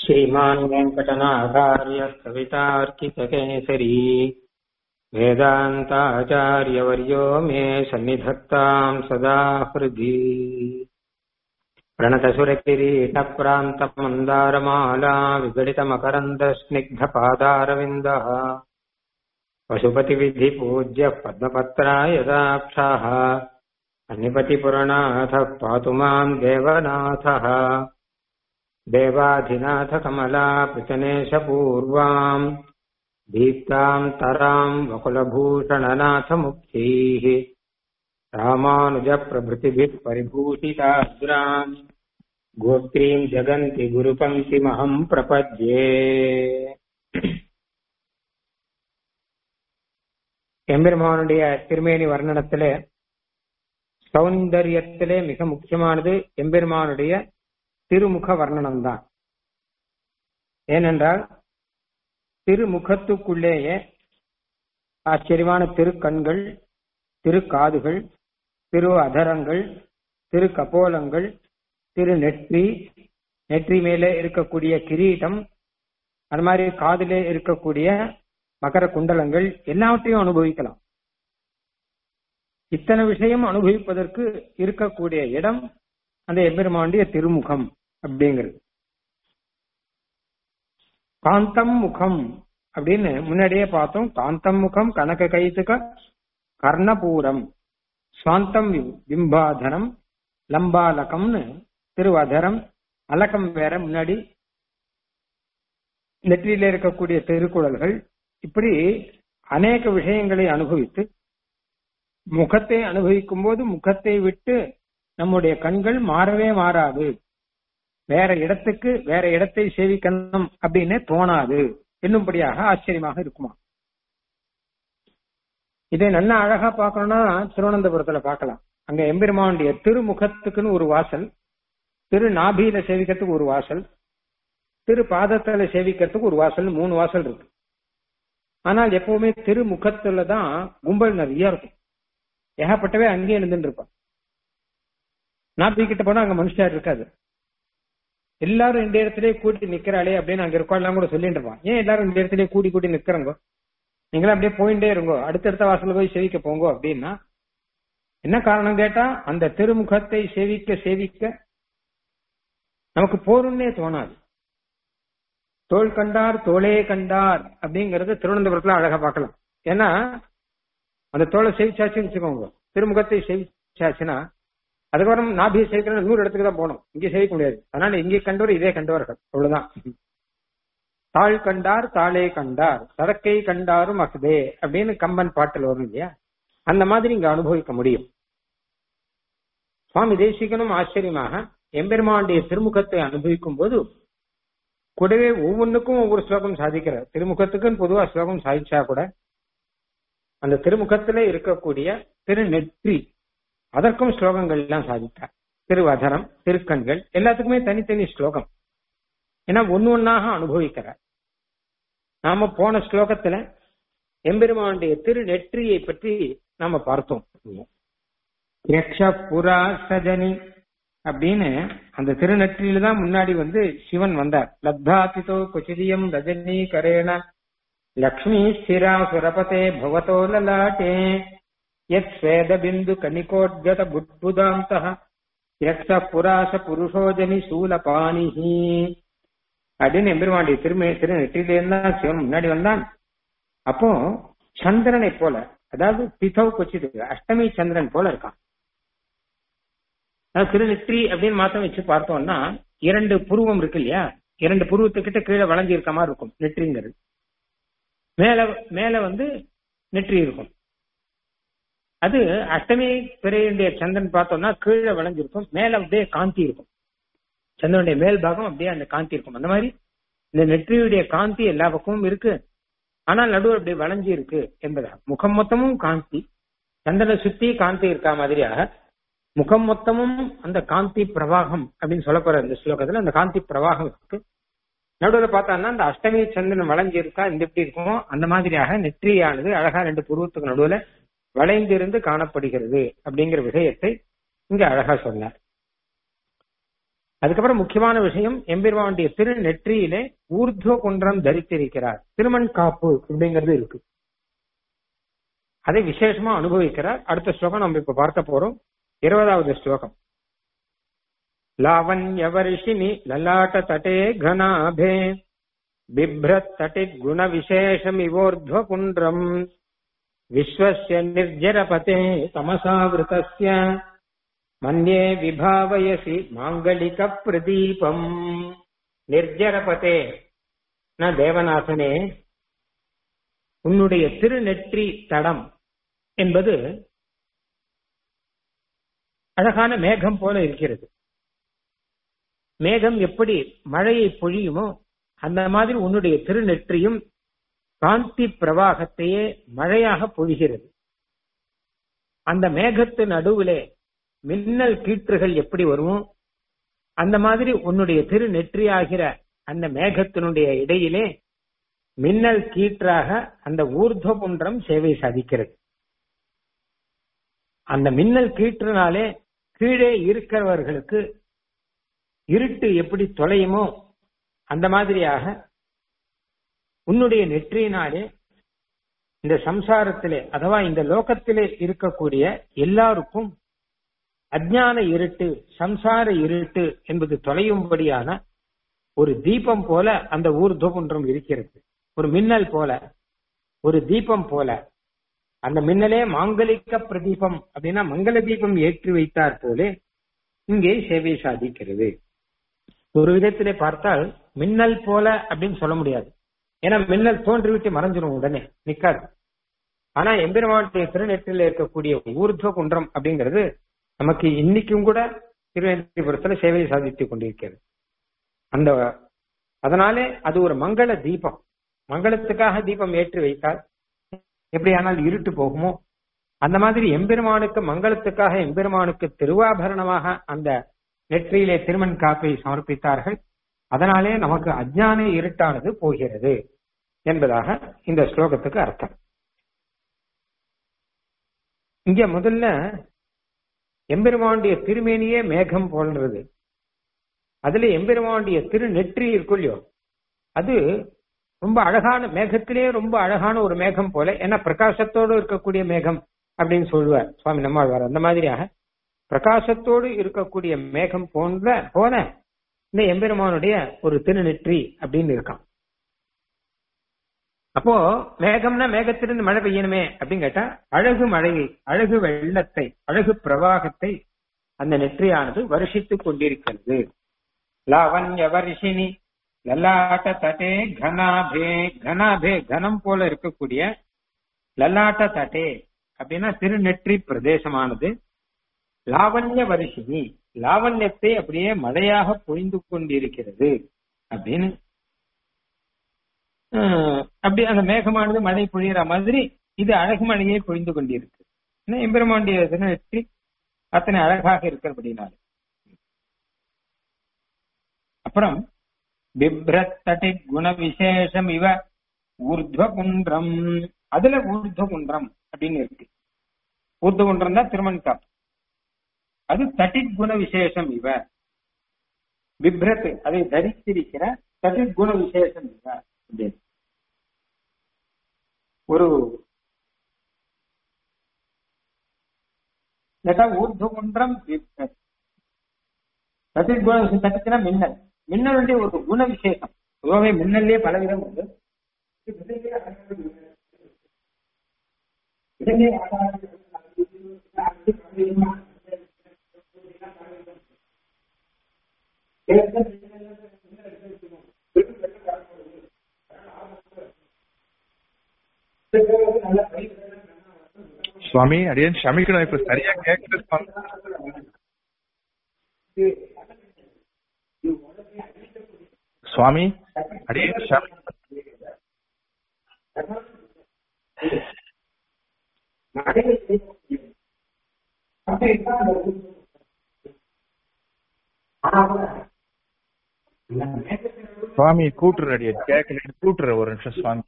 श्रीमान् वेङ्कटनाथार्य कवितार्कितकेसरी वेदान्ताचार्यवर्यो मे सन्निधत्ताम् सदा हृदि प्रणतसुरकिरीटप्रान्तमन्दारमाला विगडितमकरन्दस्निग्धपादारविन्दः पशुपतिविधिपूज्यः पद्मपत्राय दाक्षाः अन्निपतिपुरनाथः पातु माम् देवनाथः देवाधिनाथकमला पृतनेशपूर्वाम् दीप्ताम् तराम् वकुलभूषणनाथमुक्तीः रामानुजप्रभृतिभिः परिभूषिताग्राम् गोत्रीम् जगन्ति गुरुपङ्क्तिमहम् प्रपद्ये எம்பெருமானுடைய திருமேனி வர்ணனத்திலே சௌந்தரியத்திலே மிக முக்கியமானது எம்பெருமானுடைய திருமுக வர்ணனம் தான் ஏனென்றால் திருமுகத்துக்குள்ளேயே ஆச்சரியமான திருக்கண்கள் திருக்காதுகள் திரு அதரங்கள் திரு கபோலங்கள் திரு நெற்றி நெற்றி மேலே இருக்கக்கூடிய கிரீட்டம் அது மாதிரி காதிலே இருக்கக்கூடிய மகர குண்டலங்கள் எல்லாவற்றையும் அனுபவிக்கலாம் இத்தனை விஷயம் அனுபவிப்பதற்கு இருக்கக்கூடிய இடம் அந்த எம்பெருமாண்டிய திருமுகம் அப்படிங்கிறது காந்தம் முகம் அப்படின்னு முன்னாடியே பார்த்தோம் காந்தம் முகம் கனக கைத்துக கர்ணபூரம் சுவாந்தம் பிம்பாதனம் லம்பாலகம்னு திருவதரம் அலகம் வேற முன்னாடி நெற்றியில இருக்கக்கூடிய திருக்குறள்கள் இப்படி அநேக விஷயங்களை அனுபவித்து முகத்தை அனுபவிக்கும் போது முகத்தை விட்டு நம்முடைய கண்கள் மாறவே மாறாது வேற இடத்துக்கு வேற இடத்தை சேவிக்கணும் அப்படின்னு தோணாது என்னும்படியாக ஆச்சரியமாக இருக்குமா இதை நல்லா அழகா பார்க்கணும்னா திருவனந்தபுரத்துல பார்க்கலாம் அங்க எம்பெருமானுடைய திருமுகத்துக்குன்னு ஒரு வாசல் திரு நாபியில சேவிக்கிறதுக்கு ஒரு வாசல் திரு பாதத்துல சேவிக்கிறதுக்கு ஒரு வாசல் மூணு வாசல் இருக்கு ஆனால் எப்பவுமே திருமுகத்துல தான் கும்பல் நிறைய இருக்கும் ஏகப்பட்டவே அங்கேயே இருந்துட்டு இருப்பான் நாபி கிட்ட போனா அங்க மனுஷார் இருக்காது எல்லாரும் இந்த இடத்துலயே கூட்டி நிக்கிறாளே அப்படின்னு அங்க இருக்கோம் கூட சொல்லிட்டு இருப்பான் ஏன் எல்லாரும் இந்த இடத்துலயே கூடி கூட்டி நிக்கிறங்க நீங்களும் அப்படியே போயிட்டே இருங்கோ அடுத்தடுத்த வாசல்ல போய் சேவிக்க போங்கோ அப்படின்னா என்ன காரணம் கேட்டா அந்த திருமுகத்தை சேவிக்க சேவிக்க நமக்கு போருன்னே தோணாது தோல் கண்டார் தோளே கண்டார் அப்படிங்கறது திருவனந்தபுரத்துல அழகா பார்க்கலாம் ஏன்னா அந்த தோலை சேவிச்சாச்சுன்னு வச்சுக்கோங்க திருமுகத்தை சேவிச்சாச்சுன்னா அதுக்கப்புறம் நாபியை சேவிக்கிற நூறு இடத்துக்கு தான் போகணும் இங்கே சேவிக்க முடியாது அதனால இங்கே கண்டவர் இதே கண்டவர்கள் அவ்வளவுதான் தாள் கண்டார் தாளே கண்டார் சரக்கை கண்டாரும் அசுதே அப்படின்னு கம்பன் பாட்டில் வரும் இல்லையா அந்த மாதிரி இங்க அனுபவிக்க முடியும் சுவாமி தேசிகனும் ஆச்சரியமாக எம்பெருமானுடைய திருமுகத்தை அனுபவிக்கும் போது கூடவே ஒவ்வொன்றுக்கும் ஒவ்வொரு ஸ்லோகம் சாதிக்கிறார் திருமுகத்துக்குன்னு பொதுவா ஸ்லோகம் சாதிச்சா கூட அந்த திருமுகத்துல இருக்கக்கூடிய திரு நெற்றி அதற்கும் ஸ்லோகங்கள் எல்லாம் சாதித்தார் திருவதனம் திருக்கண்கள் எல்லாத்துக்குமே தனித்தனி ஸ்லோகம் ஏன்னா ஒன்னு ஒன்னாக அனுபவிக்கிறார் நாம போன ஸ்லோகத்துல எம்பெருமானுடைய திரு நெற்றியை பற்றி நாம பார்த்தோம் யக்ஷ புரா சஜனி அப்படின்னு அந்த திருநெற்றியில தான் முன்னாடி வந்து சிவன் வந்தார் லப்தாதிதோ குச்சிதியம் ரஜினி கரேண லக்ஷ்மி ஸ்திரா சுரபதே பவதோ லலாட்டே யத் ஸ்வேத பிந்து கணிகோத்கத புட்புதாந்த யக்ஷ புராச புருஷோஜனி சூலபாணிஹி அப்படின்னு எம்பெருமாண்டி திருமே திருநெற்றியில இருந்தான் சிவன் முன்னாடி வந்தான் அப்போ சந்திரனை போல அதாவது பிதவ் கொச்சிது அஷ்டமி சந்திரன் போல இருக்கான் திருநெற்றி அப்படின்னு மாத்தம் வச்சு பார்த்தோம்னா இரண்டு புருவம் இருக்கு இல்லையா இரண்டு புருவத்துக்கிட்ட கீழே வளைஞ்சி இருக்க மாதிரி இருக்கும் நெற்றிங்கிறது மேல மேல வந்து நெற்றி இருக்கும் அது அஷ்டமி பிறையுடைய சந்திரன் பார்த்தோம்னா கீழே விளைஞ்சிருக்கும் மேல அப்படியே காந்தி இருக்கும் சந்திரனுடைய மேல் பாகம் அப்படியே அந்த காந்தி இருக்கும் அந்த மாதிரி இந்த நெற்றியுடைய காந்தி எல்லா பக்கமும் இருக்கு ஆனால் நடுவில் அப்படியே வளைஞ்சி இருக்கு என்பதாக முகம் மொத்தமும் காந்தி சந்திரனை சுத்தி காந்தி இருக்கா மாதிரியாக முகம் மொத்தமும் அந்த காந்தி பிரவாகம் அப்படின்னு சொல்லப்படுற இந்த ஸ்லோகத்துல அந்த காந்தி பிரவாகம் இருக்கு நடுவில் பார்த்தான்னா அந்த அஷ்டமி சந்திரன் வளைஞ்சு இருக்கா இந்த எப்படி இருக்குமோ அந்த மாதிரியாக நெற்றியானது அழகா ரெண்டு புருவத்துக்கு நடுவுல வளைந்திருந்து காணப்படுகிறது அப்படிங்கிற விஷயத்தை இங்க அழகா சொன்னார் அதுக்கப்புறம் முக்கியமான விஷயம் எம்பெருமானுடைய திரு நெற்றியிலே ஊர்துவ குன்றம் தரித்திருக்கிறார் திருமண் காப்பு அப்படிங்கிறது இருக்கு அதை விசேஷமா அனுபவிக்கிறார் அடுத்த ஸ்லோகம் நம்ம இப்ப பார்க்க போறோம் இருபதாவது ஸ்லோகம் லாவண்யவர்ஷினி லலாட்ட தட்டே கனாபே பிப்ரத் தட்டி குண விசேஷமிவோர்த்வ குன்றம் விஸ்வஸ்ய நிர்ஜரபதே தமசாவிருதஸ்ய மன்யே விபாவயசி மாங்கலிக பிரதீபம் நிர்ஜரபதே ந தேவநாதனே உன்னுடைய திருநெற்றி தடம் என்பது அழகான மேகம் போல இருக்கிறது மேகம் எப்படி மழையை பொழியுமோ அந்த மாதிரி உன்னுடைய திருநெற்றியும் காந்தி பிரவாகத்தையே மழையாக பொழிகிறது அந்த மேகத்து நடுவிலே மின்னல் கீற்றுகள் எப்படி வருமோ அந்த மாதிரி உன்னுடைய திரு நெற்றியாகிற அந்த மேகத்தினுடைய இடையிலே மின்னல் கீற்றாக அந்த ஊர்துவ குன்றம் சேவை சாதிக்கிறது அந்த மின்னல் கீற்றினாலே கீழே இருக்கிறவர்களுக்கு இருட்டு எப்படி தொலையுமோ அந்த மாதிரியாக உன்னுடைய நெற்றியினாலே இந்த சம்சாரத்திலே அதுவா இந்த லோகத்திலே இருக்கக்கூடிய எல்லாருக்கும் அஜ்ஞான இருட்டு சம்சார இருட்டு என்பது தொலையும்படியான ஒரு தீபம் போல அந்த ஊர்துவ குன்றம் இருக்கிறது ஒரு மின்னல் போல ஒரு தீபம் போல அந்த மின்னலே மாங்கலிக்க பிரதீபம் அப்படின்னா மங்கள தீபம் ஏற்றி வைத்தார் போலே இங்கே சேவை சாதிக்கிறது ஒரு விதத்திலே பார்த்தால் மின்னல் போல அப்படின்னு சொல்ல முடியாது ஏன்னா மின்னல் தோன்றிவிட்டு மறைஞ்சிரும் உடனே நிக்காது ஆனா எம்பெருமானுடைய திருநெற்றில் இருக்கக்கூடிய ஊர்துவ குன்றம் அப்படிங்கிறது நமக்கு இன்னைக்கும் கூட திருவேந்திரபுரத்துல சேவை சாதித்துக் கொண்டிருக்கிறது அந்த அதனாலே அது ஒரு மங்கள தீபம் மங்களத்துக்காக தீபம் ஏற்றி வைத்தால் எப்படியானால் இருட்டு போகுமோ அந்த மாதிரி எம்பெருமானுக்கு மங்களத்துக்காக எம்பெருமானுக்கு திருவாபரணமாக அந்த நெற்றியிலே திருமண் காப்பை சமர்ப்பித்தார்கள் அதனாலே நமக்கு அஜ்ஞான இருட்டானது போகிறது என்பதாக இந்த ஸ்லோகத்துக்கு அர்த்தம் இங்க முதல்ல எம்பெருமானுடைய திருமேனியே மேகம் போன்றது அதுல எம்பெருமானுடைய திரு நெற்றி இருக்குல்லையோ அது ரொம்ப அழகான மேகத்திலே ரொம்ப அழகான ஒரு மேகம் போல ஏன்னா பிரகாசத்தோடு இருக்கக்கூடிய மேகம் அப்படின்னு சொல்லுவார் சுவாமி நம்மாழ்வார் அந்த மாதிரியாக பிரகாசத்தோடு இருக்கக்கூடிய மேகம் போன்ற போல இந்த எம்பெருமானுடைய ஒரு திருநெற்றி அப்படின்னு இருக்கான் அப்போ மேகம்னா மேகத்திலிருந்து மழை பெய்யணுமே அப்படின்னு கேட்டா அழகு மழையை அழகு வெள்ளத்தை அழகு பிரவாகத்தை அந்த நெற்றியானது வருஷித்துக் கொண்டிருக்கிறது லாவண்ய வருஷினி லல்லாட்ட தட்டே கனாபே கனாபே கனம் போல இருக்கக்கூடிய லல்லாட்ட தட்டே அப்படின்னா திருநெற்றி பிரதேசமானது லாவண்ய வருஷினி லாவண்யத்தை அப்படியே மழையாக பொழிந்து கொண்டிருக்கிறது அப்படின்னு அப்படி அந்த மேகமானது மழை பொழியிற மாதிரி இது அழகு மழையை பொழிந்து கொண்டிருக்கு ஏன்னா எம்பெருமாண்டிய திருநெற்றி அத்தனை அழகாக இருக்கிறபடினால அப்புறம் பிப்ரத் தட்டி குண விசேஷம் இவ ஊர்துவ குன்றம் அதுல ஊர்துவ குன்றம் அப்படின்னு இருக்கு ஊர்துவ குன்றம் தான் திருமண் காப்பு அது தட்டிட் குண விசேஷம் இவ பிப்ரத் அதை தரித்திருக்கிற தட்டிட் குண விசேஷம் இவ அப்படின்னு ஒரு ஊர்து குன்றம் தட்டிட் குண தட்டுச்சுன்னா மின்னல் மின்னலுடைய ஒரு குண விசேஷம் பொதுவாகவே மின்னல்லே பலவிதம் உண்டு சுவாமி அடியன் ஷமிக்கணும் இப்ப சரியா கேட்குது சுவாமி சுவாமி அடியன் ஷமி சுவாமி கூட்டுற அடியன் கேட்கல கூட்டுற ஒரு நிமிஷம் சுவாமி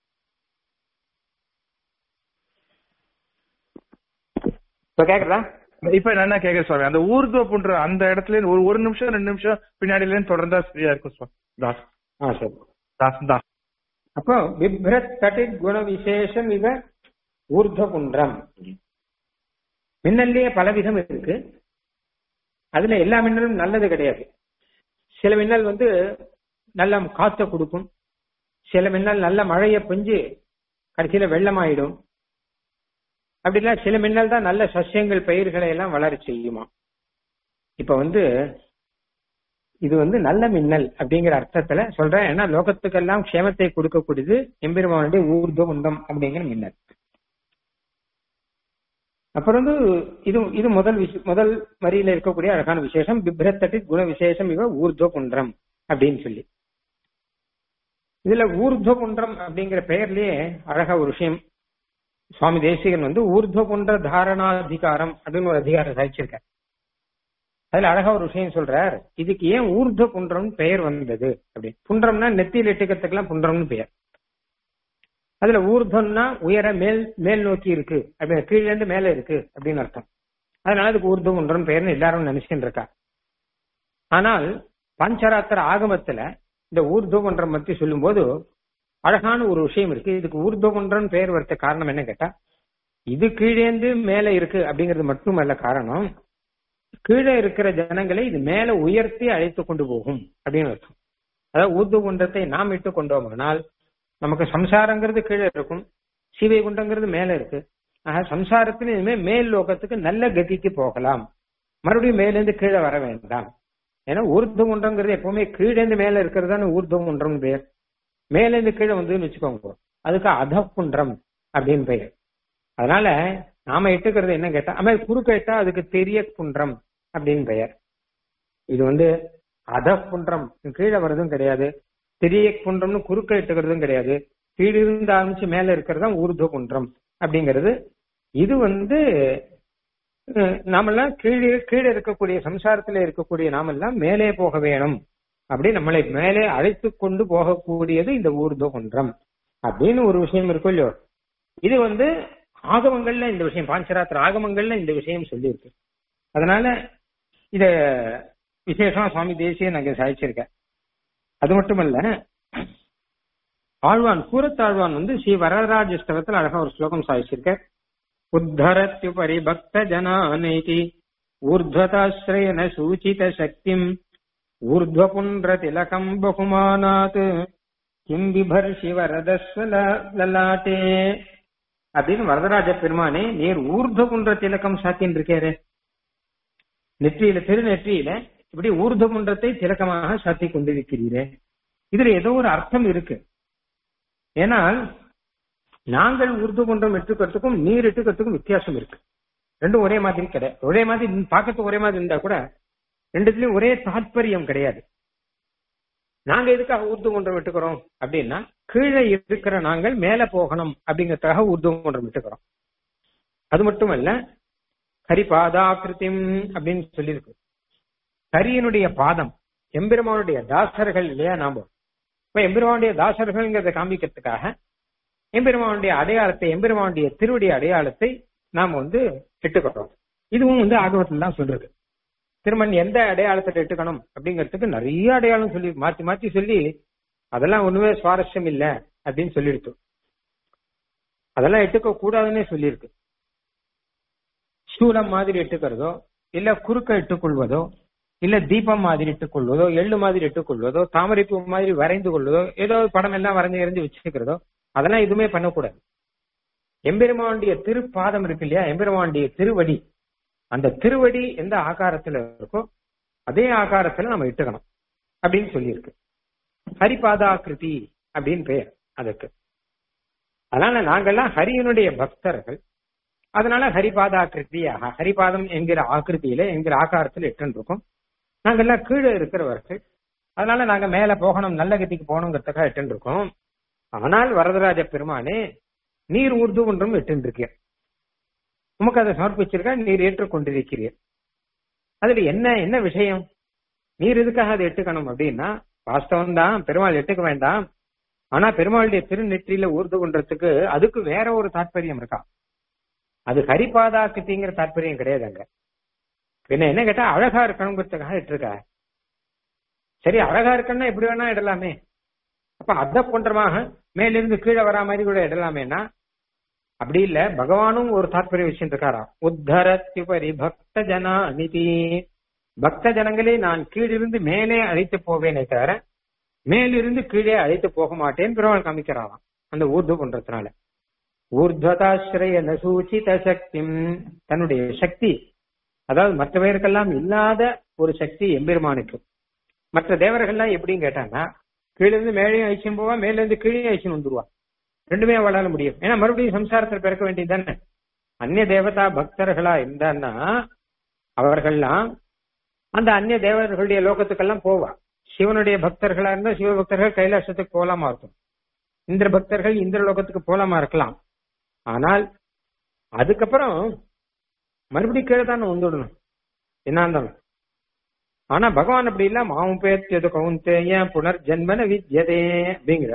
இப்ப கேக்குறதா இப்ப நான் என்ன கேக்குறேன் சுவாமி அந்த ஊர்துவ பண்ற அந்த இடத்துல இருந்து ஒரு ஒரு நிமிஷம் ரெண்டு நிமிஷம் பின்னாடில இருந்து தொடர்ந்தா சரியா இருக்கும் சுவாமி தாஸ் ஆ சரி தாஸ் தாஸ் அப்போ பிப்ரத் தட்டித் குண விசேஷம் இவ ஊர்த குன்றம் மின்னல்லையே பல விதம் இருக்கு அதுல எல்லா மின்னலும் நல்லது கிடையாது சில மின்னல் வந்து நல்ல காத்த கொடுக்கும் சில மின்னல் நல்ல மழையை பெஞ்சு கடைசியில வெள்ளமாயிடும் அப்படின்னா சில மின்னல் தான் நல்ல சஸ்யங்கள் பயிர்களை எல்லாம் வளர செய்யுமா இப்ப வந்து இது வந்து நல்ல மின்னல் அப்படிங்கிற அர்த்தத்துல சொல்றேன் ஏன்னா லோகத்துக்கெல்லாம் க்ஷேமத்தை கொடுக்கக்கூடியது எம்பெருமானுடைய ஊர்துவ குண்டம் அப்படிங்கிற மின்னல் அப்புறம் வந்து இது இது முதல் விஷ- முதல் வரியில இருக்கக்கூடிய அழகான விசேஷம் பிப்ரத்தட்டி குண விசேஷம் இவ ஊர்துவ குன்றம் அப்படின்னு சொல்லி இதுல ஊர்துவ குன்றம் அப்படிங்கிற பெயர்லயே அழகா ஒரு விஷயம் சுவாமி தேசிகன் வந்து ஊர்துவ குன்ற தாரணாதிகாரம் அப்படின்னு ஒரு அதிகாரம் சாதிச்சிருக்கார் அதுல அழகா ஒரு விஷயம் சொல்றார் இதுக்கு ஏன் ஊர்துவ குன்றம்னு பெயர் வந்தது அப்படி புன்றம்னா நெத்தியில் எட்டுக்கிறதுக்கெல்லாம் புன்றம்னு பெயர் அதுல ஊர்துவம்னா உயர மேல் மேல் நோக்கி இருக்கு அப்படி கீழே இருந்து மேல இருக்கு அப்படின்னு அர்த்தம் அதனால அதுக்கு ஊர்துவ குன்றம் பெயர்னு எல்லாரும் நினைச்சுட்டு இருக்கா ஆனால் பஞ்சராத்திர ஆகமத்துல இந்த ஊர்துவ குன்றம் பத்தி சொல்லும்போது அழகான ஒரு விஷயம் இருக்கு இதுக்கு ஊர்துவ குன்றம் பெயர் வரது காரணம் என்ன கேட்டா இது கீழேந்து மேல இருக்கு அப்படிங்கிறது மட்டுமல்ல காரணம் கீழே இருக்கிற ஜனங்களை இது மேல உயர்த்தி அழைத்து கொண்டு போகும் அப்படின்னு அர்த்தம் அதாவது ஊர்துவ குண்டத்தை நாம் இட்டு கொண்டோமானால் நமக்கு சம்சாரங்கிறது கீழே இருக்கும் சீவை குண்டங்கிறது மேல இருக்கு ஆக சம்சாரத்துல இனிமே மேல் லோகத்துக்கு நல்ல கதிக்கு போகலாம் மறுபடியும் மேலேருந்து கீழே வர வேண்டாம் ஏன்னா ஊர்துவ குண்டங்கிறது எப்பவுமே கீழேந்து மேல இருக்கிறது தானே ஊர்துவ குன்றம் பெயர் மேலேருந்து கீழே வந்துன்னு வச்சுக்கோங்க அதுக்கு அத குன்றம் அப்படின்னு பெயர் அதனால நாம இட்டுக்கிறது என்ன கேட்டா அமை குறுக்க இட்டா அதுக்கு தெரிய குன்றம் அப்படின்னு பெயர் இது வந்து அத குன்றம் கீழே வர்றதும் கிடையாது தெரிய குன்றம்னு குறுக்க இட்டுக்கிறதும் கிடையாது கீழிருந்து ஆரம்பிச்சு மேல இருக்கிறது தான் ஊர்துவ குன்றம் அப்படிங்கிறது இது வந்து அஹ், நாமெல்லாம் கீழே கீழே இருக்கக்கூடிய சம்சாரத்துல இருக்கக்கூடிய நாமெல்லாம் மேலே போக வேணும் அப்படி நம்மளை மேலே அழைத்து கொண்டு போகக்கூடியது இந்த ஊர்துவ குன்றம் அப்படின்னு ஒரு விஷயம் இருக்கும் இல்லையோ இது வந்து ஆகமங்கள்ல இந்த விஷயம் பாஞ்சராத்திர ஆகமங்கள்ல இந்த விஷயம் சொல்லியிருக்கு அதனால இத விசேஷமா சுவாமி தேசிய நாங்க சாதிச்சிருக்கேன் அது மட்டுமல்ல ஆழ்வான் கூரத்தாழ்வான் வந்து ஸ்ரீ வரதராஜ ஸ்தலத்தில் அழகா ஒரு ஸ்லோகம் சாதிச்சிருக்க உத்தரத்யுபரி பக்த ஜனானைதி ஊர்ಧ್ವತಾಶ್ರಯன சூச்சித சக்திம் ஊர்ಧ್ವபுன்ற திலகம் பகுமானாத் கிம் விபர்ஷி வரதஸ்வ லலாட்டே அப்படின்னு வரதராஜ பெருமானே நீர் ஊர்ಧ್ವபுன்ற திலகம் சாத்தின் இருக்காரு நெற்றியில திருநெற்றியில இப்படி ஊர்ಧ್ವபுன்றத்தை திலக்கமாக சாத்தி கொண்டிருக்கிறீரே இதுல ஏதோ ஒரு அர்த்தம் இருக்கு ஏனால் நாங்கள் உருது குன்றம் எட்டுக்கிறதுக்கும் நீர் எட்டுக்கிறதுக்கும் வித்தியாசம் இருக்கு ரெண்டும் ஒரே மாதிரி கிடையாது ஒரே மாதிரி பார்க்கறதுக்கு ஒரே மாதிரி இருந்தா கூட ரெண்டுத்துலயும் ஒரே தாத்பரியம் கிடையாது நாங்க எதுக்காக ஊர்து குன்றம் விட்டுக்கிறோம் அப்படின்னா கீழே இருக்கிற நாங்கள் மேல போகணும் அப்படிங்கறதுக்காக ஊர்து குன்றம் விட்டுக்கிறோம் அது மட்டுமல்ல ஹரிபாதாக்கிருத்திம் அப்படின்னு சொல்லியிருக்கு ஹரியனுடைய பாதம் எம்பெருமானுடைய தாசர்கள் இல்லையா நாம இப்ப எம்பெருமானுடைய தாசர்கள்ங்கிறத காமிக்கிறதுக்காக எம்பெருமானுடைய அடையாளத்தை எம்பெருமானுடைய திருவடி அடையாளத்தை நாம் வந்து இட்டுக்கிறோம் இதுவும் வந்து ஆகவத்தில் தான் சொல்றது திருமண் எந்த அடையாளத்தை இட்டுக்கணும் அப்படிங்கிறதுக்கு நிறைய அடையாளம் சொல்லி மாத்தி மாத்தி சொல்லி அதெல்லாம் ஒண்ணுமே சுவாரஸ்யம் இல்ல அப்படின்னு சொல்லிடுத்து அதெல்லாம் எட்டுக்க கூடாதுன்னே சொல்லியிருக்கு சூலம் மாதிரி இட்டுக்கிறதோ இல்ல குறுக்க இட்டுக்கொள்வதோ இல்ல தீபம் மாதிரி இட்டுக்கொள்வதோ எள்ளு மாதிரி இட்டுக்கொள்வதோ தாமரைப்பூ மாதிரி வரைந்து கொள்வதோ ஏதோ படம் எல்லாம் வரைஞ்சு எறிஞ்சு வச்சுக்கிறதோ அதெல்லாம் எதுவுமே பண்ணக்கூடாது எம்பெருமானுடைய திருப்பாதம் இருக்கு இல்லையா எம்பெருமானுடைய திருவடி அந்த திருவடி எந்த ஆகாரத்துல இருக்கோ அதே ஆகாரத்துல நம்ம இட்டுக்கணும் அப்படின்னு சொல்லியிருக்கு ஹரிபாதாகிருதி அப்படின்னு பெயர் அதுக்கு அதனால நாங்கெல்லாம் ஹரியனுடைய பக்தர்கள் அதனால ஹரிபாதாகிருதியாக ஹரிபாதம் என்கிற ஆக்கிருதியில என்கிற ஆகாரத்துல இட்டு இருக்கோம் நாங்கெல்லாம் கீழே இருக்கிறவர்கள் அதனால நாங்க மேல போகணும் நல்ல கதிக்கு போகணுங்கிறதுக்காக இட்டு இருக்கோம் ஆனால் வரதராஜ பெருமானே நீர் ஊர்து ஒன்றும் இட்டு உமக்கு அதை சமர்ப்பிச்சிருக்கா நீர் ஏற்றுக்கொண்டிருக்கிறீர் அதுல என்ன என்ன விஷயம் நீர் எதுக்காக அதை எட்டுக்கணும் அப்படின்னா வாஸ்தவம் தான் பெருமாள் எட்டுக்க வேண்டாம் ஆனா பெருமாளுடைய திருநெற்றியில ஊர்து கொண்டதுக்கு அதுக்கு வேற ஒரு தாற்பயம் இருக்கா அது ஹரிபாதாக்கிருத்திங்கிற தாற்பயம் கிடையாது அங்க பின்ன என்ன கேட்டா அழகா இருக்கணுங்கிறதுக்காக இட்டிருக்க சரி அழகா இருக்கணும்னா எப்படி வேணா இடலாமே அப்ப அத போன்றமாக மேலிருந்து கீழே வரா மாதிரி கூட இடலாமேனா அப்படி இல்ல பகவானும் ஒரு தாற்பரிய விஷயம் இருக்காரா உத்தரத்யுபரி பக்த ஜனா நிதி பக்த ஜனங்களே நான் கீழிருந்து மேலே அழைத்து போவேனே தவிர மேலிருந்து கீழே அழைத்து போக மாட்டேன் பெருமாள் காமிக்கிறாராம் அந்த ஊர்து பண்றதுனால ஊர்துவதாசிரய நசூச்சித சக்தி தன்னுடைய சக்தி அதாவது மற்ற பேருக்கெல்லாம் இல்லாத ஒரு சக்தி எம்பெருமானுக்கு மற்ற தேவர்கள்லாம் எப்படின்னு கேட்டாங்கன்னா கீழிருந்து மேலேயும் அழிச்சுன்னு போவா மேல இருந்து கீழே அழிச்சுன்னு வந்துருவா ரெண்டுமே அவளால முடியும் ஏன்னா மறுபடியும் சம்சாரத்தில் பிறக்க வேண்டியது தானே அந்நிய தேவதா பக்தர்களா இருந்தான்னா அவர்கள்லாம் அந்த அந்நிய தேவர்களுடைய லோகத்துக்கெல்லாம் போவா சிவனுடைய பக்தர்களா இருந்தா சிவ பக்தர்கள் கைலாசத்துக்கு போலாமா இருக்கும் இந்திர பக்தர்கள் இந்திர லோகத்துக்கு போலாமா இருக்கலாம் ஆனால் அதுக்கப்புறம் மறுபடியும் கீழே தானே வந்துடணும் என்ன இருந்தாலும் ஆனா பகவான் அப்படி இல்ல மாவும் பேத்தியது கவுந்தேய புனர்ஜன்மன வித்யதே அப்படிங்கிற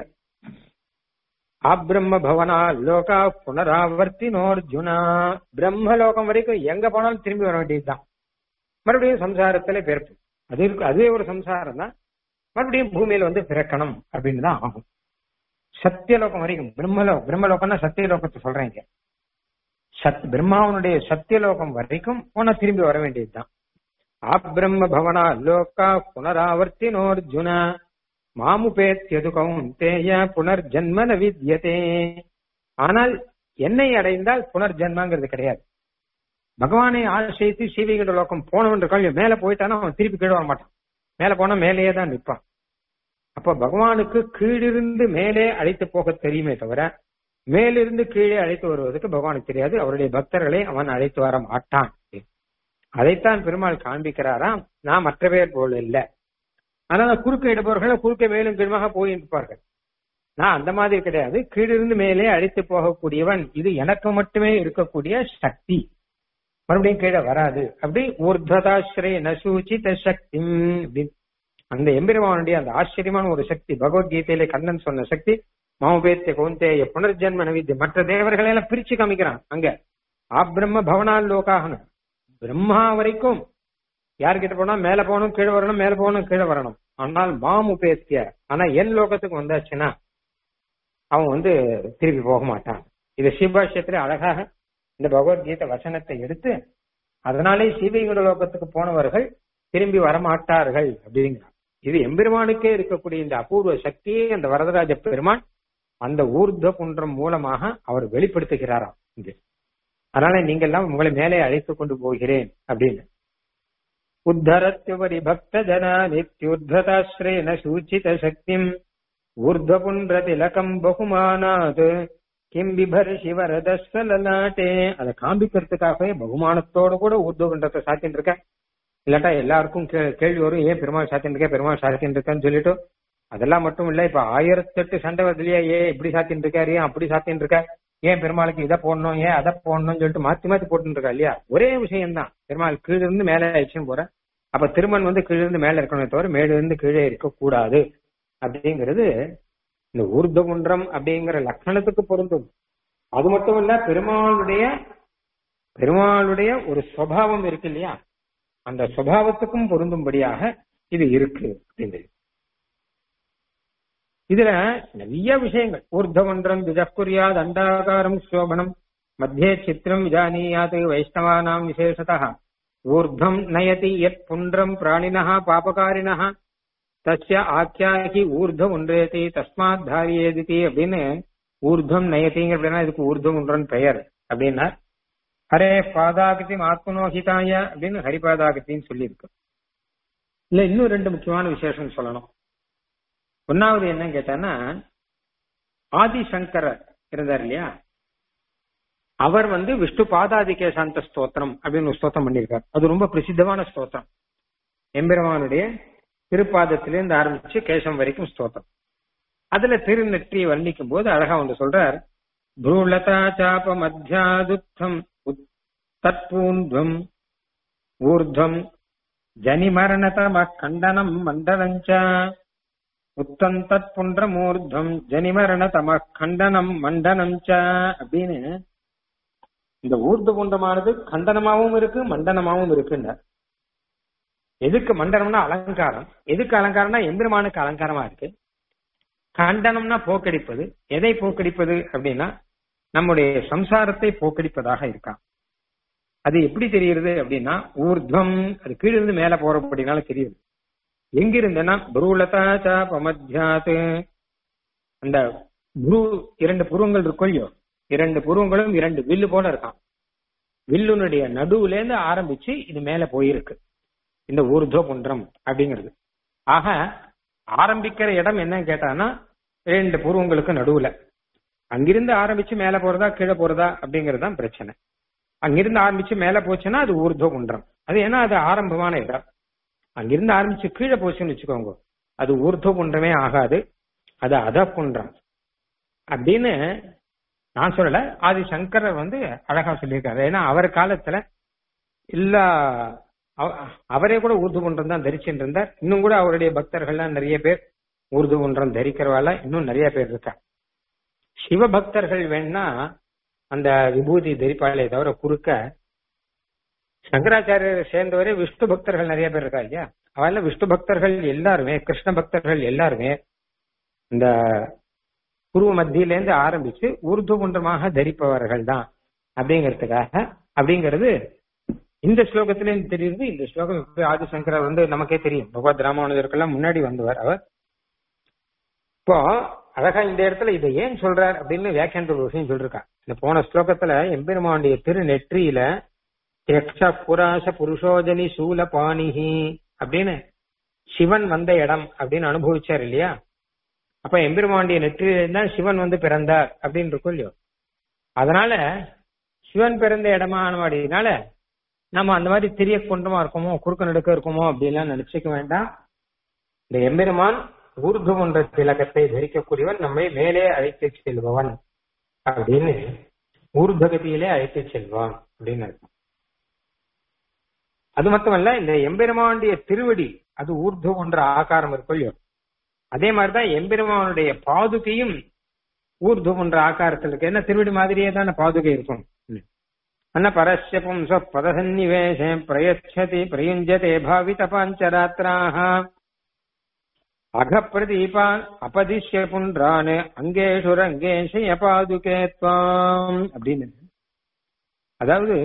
அப்ரம்ம பவனா லோகா புனராவர்த்தினோர்ஜுனா பிரம்ம லோகம் வரைக்கும் எங்க போனாலும் திரும்பி வர வேண்டியதுதான் மறுபடியும் சம்சாரத்துல பிறப்பு அது இருக்கு அதுவே ஒரு சம்சாரம் தான் மறுபடியும் பூமியில வந்து பிறக்கணும் அப்படின்னு தான் ஆகும் சத்தியலோகம் வரைக்கும் பிரம்மலோகம் பிரம்மலோகம்னா சத்தியலோகத்தை சொல்றேன் சத் பிரம்மாவனுடைய சத்தியலோகம் வரைக்கும் போனா திரும்பி வர வேண்டியதுதான் ஆப்ரம்ம பவனா லோகா புனராவர்த்தினோர்ஜுன மாமுபேத்தியது கவுந்தேய புனர்ஜன்மன வித்யதே ஆனால் என்னை அடைந்தால் புனர்ஜன்மங்கிறது கிடையாது பகவானை ஆசிரித்து சீவிகட லோகம் போனவன் இருக்கான் மேல போயிட்டானா அவன் திருப்பி கீழே வர மாட்டான் மேல போனா மேலேயே தான் நிற்பான் அப்ப பகவானுக்கு கீழிருந்து மேலே அழைத்து போக தெரியுமே தவிர மேலிருந்து கீழே அழைத்து வருவதற்கு பகவானுக்கு தெரியாது அவருடைய பக்தர்களை அவன் அழைத்து வர மாட்டான் அதைத்தான் பெருமாள் காண்பிக்கிறாராம் நான் மற்ற பேர் போல இல்ல அதனால குறுக்க இடுபவர்கள் குறுக்க மேலும் கீழமாக போயிருப்பார்கள் நான் அந்த மாதிரி கிடையாது கீழிருந்து மேலே அழைத்து போகக்கூடியவன் இது எனக்கு மட்டுமே இருக்கக்கூடிய சக்தி மறுபடியும் கீழே வராது அப்படி ஊர்ததாசிரய நசூச்சித சக்தி அப்படின்னு அந்த எம்பெருமானுடைய அந்த ஆச்சரியமான ஒரு சக்தி பகவத்கீதையில கண்ணன் சொன்ன சக்தி மாமபேத்திய கௌந்தேய புனர்ஜன்ம நவித்திய மற்ற தேவர்களை எல்லாம் பிரிச்சு காமிக்கிறான் அங்க ஆப்ரம்ம பவனால் லோகாகணும் பிரம்மா வரைக்கும் யார்கிட்ட போனா மேல போகணும் கீழே வரணும் மேல போகணும் கீழே வரணும் ஆனால் மாமுபேத்திய ஆனா என் லோகத்துக்கு வந்தாச்சுன்னா அவன் வந்து திருப்பி போக மாட்டான் இது சிவபாஷ்யத்துல அழகாக இந்த பகவத்கீதை வசனத்தை எடுத்து அதனாலே சீவைகுட லோகத்துக்கு போனவர்கள் திரும்பி வரமாட்டார்கள் அப்படிங்கிறார் இது எம்பெருமானுக்கே இருக்கக்கூடிய இந்த அபூர்வ சக்தியை அந்த வரதராஜ பெருமான் அந்த ஊர்த குன்றம் மூலமாக அவர் வெளிப்படுத்துகிறாராம் இங்கு அதனால நீங்க எல்லாம் உங்களை மேலே அழைத்து கொண்டு போகிறேன் அப்படின்னு உத்தரத்யுபரி பக்த ஜனா நித்யுத்ததாஸ்ரேன சூச்சித சக்திம் ஊர்துவபுன்ற திலகம் பகுமானாத் கிம் விபர் சிவரதஸ்வலலாட்டே அதை காண்பிக்கிறதுக்காகவே பகுமானத்தோட கூட ஊர்துவகுன்றத்தை சாத்தின்னு இருக்க இல்லாட்டா எல்லாருக்கும் கேள்வி வரும் ஏன் பெருமாள் சாத்தின்னு இருக்க பெருமாள் சாத்தின்னு இருக்கான்னு சொல்லிட்டு அதெல்லாம் மட்டும் இல்ல இப்ப ஆயிரத்தெட்டு சண்டை வருதுலையா ஏன் இப்படி சாத்தின்னு இருக்காரு ஏன் அப்படி சாத்தின்னு இருக்க ஏன் பெருமாளுக்கு இதை போடணும் ஏன் அதை போடணும்னு சொல்லிட்டு மாத்தி மாத்தி போட்டு இருக்கா இல்லையா ஒரே விஷயம் தான் பெருமாள் கீழ இருந்து மேல ஆயிடுச்சுன்னு போற அப்ப திருமண் வந்து கீழ இருந்து மேல இருக்கணுமே தவிர மேல இருந்து கீழே இருக்க கூடாது அப்படிங்கிறது இந்த ஊர்துகுன்றம் அப்படிங்கிற லட்சணத்துக்கு பொருந்தும் அது மட்டும் இல்ல பெருமாளுடைய பெருமாளுடைய ஒரு சுவாவம் இருக்கு இல்லையா அந்த சுவாவத்துக்கும் பொருந்தும்படியாக இது இருக்கு அப்படிங்கிறது இதுல நிறைய விஷயங்கள் ஊர்தமன்றம் திஜக்குரியா தண்டாகாரம் சோபனம் மத்தியே சித்திரம் விஜானீயாத் வைஷ்ணவானாம் விசேஷதா ஊர்தம் நயதி யத் புன்றம் பிராணினஹ பாபகாரினஹ தஸ்ய ஆக்கியாகி ஊர்தம் ஒன்றேதி தஸ்மாத் தாரியேதி அப்படின்னு ஊர்தம் நயதிங்க அப்படின்னா இதுக்கு ஊர்தம் ஒன்றன் பெயர் அப்படின்னா ஹரே பாதாகதி ஆத்மனோஹிதாய அப்படின்னு ஹரிபாதாகத்தின்னு சொல்லியிருக்கு இல்ல இன்னும் ரெண்டு முக்கியமான விசேஷம் சொல்லணும் ஒன்னாவது என்ன கேட்டான்னா ஆதிசங்கரர் இருந்தார் இல்லையா அவர் வந்து விஷ்ணு பாதாதிகே சாந்த ஸ்தோத்திரம் அப்படின்னு ஒரு ஸ்தோத்திரம் பண்ணியிருக்கார் அது ரொம்ப பிரசித்தமான ஸ்தோத்திரம் எம்பெருமானுடைய திருப்பாதத்திலிருந்து ஆரம்பிச்சு கேசம் வரைக்கும் ஸ்தோத்திரம் அதுல திருநெற்றியை வர்ணிக்கும் போது அழகா ஒன்று சொல்றார் ப்ரூலதா சாப மத்தியாதுத்தம் தற்பூன்வம் ஊர்துவம் ஜனிமரணதம கண்டனம் மண்டலஞ்ச உத்தம் தத் புன்றமூர்தம் ஜனிமரண தம கண்டனம் மண்டனம் ச அப்படின்னு இந்த ஊர்து புண்டமானது கண்டனமாவும் இருக்கு மண்டனமாவும் இருக்குன்னார் எதுக்கு மண்டனம்னா அலங்காரம் எதுக்கு அலங்காரம்னா எம்பெருமானுக்கு அலங்காரமா இருக்கு கண்டனம்னா போக்கடிப்பது எதை போக்கடிப்பது அப்படின்னா நம்முடைய சம்சாரத்தை போக்கடிப்பதாக இருக்கான் அது எப்படி தெரியுது அப்படின்னா ஊர்துவம் அது கீழ இருந்து மேல போறபடினால தெரியுது எங்க இருந்தேன்னா புருலதா சாபமத்யாத் அந்த புரு இரண்டு புருவங்கள் இருக்கும் இல்லையோ இரண்டு புருவங்களும் இரண்டு வில்லு போல இருக்கான் வில்லுனுடைய நடுவுல இருந்து ஆரம்பிச்சு இது மேல போயிருக்கு இந்த ஊர்துவ புன்றம் அப்படிங்கிறது ஆக ஆரம்பிக்கிற இடம் என்னன்னு கேட்டானா ரெண்டு புருவங்களுக்கு நடுவுல அங்கிருந்து ஆரம்பிச்சு மேல போறதா கீழே போறதா அப்படிங்கிறது தான் பிரச்சனை அங்கிருந்து ஆரம்பிச்சு மேல போச்சுன்னா அது ஊர்துவ குன்றம் அது ஏன்னா அது ஆரம்பமான இடம் அங்கிருந்து ஆரம்பிச்சு கீழே போச்சுன்னு வச்சுக்கோங்க அது ஊர்துவ குன்றமே ஆகாது அது அத குன்றம் அப்படின்னு நான் சொல்லல ஆதி சங்கரர் வந்து அழகா சொல்லியிருக்காரு ஏன்னா அவர் காலத்துல எல்லா அவ- அவரே கூட ஊர்து குன்றம் தான் தரிச்சுட்டு இருந்தார் இன்னும் கூட அவருடைய பக்தர்கள்லாம் நிறைய பேர் ஊர்து குன்றம் தரிக்கிறவால இன்னும் நிறைய பேர் இருக்கா சிவபக்தர்கள் வேணா அந்த விபூதி தரிப்பாளே தவிர குறுக்க சங்கராச்சாரியர் சேர்ந்தவரே விஷ்ணு பக்தர்கள் நிறைய பேர் இருக்கா இல்லையா அவள விஷ்ணு பக்தர்கள் எல்லாருமே கிருஷ்ண பக்தர்கள் எல்லாருமே இந்த பூர்வ மத்தியிலேருந்து ஆரம்பிச்சு ஊர்து குன்றமாக தரிப்பவர்கள் தான் அப்படிங்கிறதுக்காக அப்படிங்கிறது இந்த ஸ்லோகத்திலே தெரியுது இந்த ஸ்லோகம் எப்படி ஆதிசங்கரர் வந்து நமக்கே தெரியும் பகவத் ராமானுஜருக்கெல்லாம் முன்னாடி வந்தவர் அவர் இப்போ அழகா இந்த இடத்துல இதை ஏன் சொல்றார் அப்படின்னு வியாக்கியான ஒரு விஷயம் சொல்லிருக்கா இந்த போன ஸ்லோகத்துல எம்பெருமானுடைய திரு நெற்றியில யக்ஷ புராச புருஷோஜனி சூல பாணிஹி அப்படின்னு சிவன் வந்த இடம் அப்படின்னு அனுபவிச்சார் இல்லையா அப்ப எம்பெருமானுடைய நெற்றியில தான் சிவன் வந்து பிறந்தார் அப்படின்னு இருக்கும் இல்லையோ அதனால சிவன் பிறந்த இடமானவாடினால நம்ம அந்த மாதிரி திரிய கொண்டமா இருக்குமோ குறுக்க நடுக்க இருக்குமோ அப்படின்லாம் நினைச்சுக்க வேண்டாம் இந்த எம்பெருமான் ஊர்து என்ற திலகத்தை தரிக்கக்கூடியவன் நம்மை மேலே அழைத்து செல்பவன் அப்படின்னு ஊர்தகதியிலே அழைத்து செல்வான் அப்படின்னு அர்த்தம் அது மட்டுமல்ல இந்த எம்பெருமானுடைய திருவடி அது ஊர்து என்ற ஆகாரம் இருக்கும் இல்லையோ அதே மாதிரிதான் எம்பெருமானுடைய பாதுகையும் ஊர்து என்ற ஆகாரத்தில் இருக்கு என்ன திருவடி மாதிரியே தானே பாதுகை இருக்கும் அன்ன பரஸ்ய பும்ச பதசன்னிவேசே பிரயச்சதி பிரயுஞ்சதே பாவித பாஞ்சராத்திராக அகப்பிரதீபான் அபதிஷ்ய புன்றான் அங்கேஷு ரங்கேஷய பாதுகே துவாம் அப்படின்னு அதாவது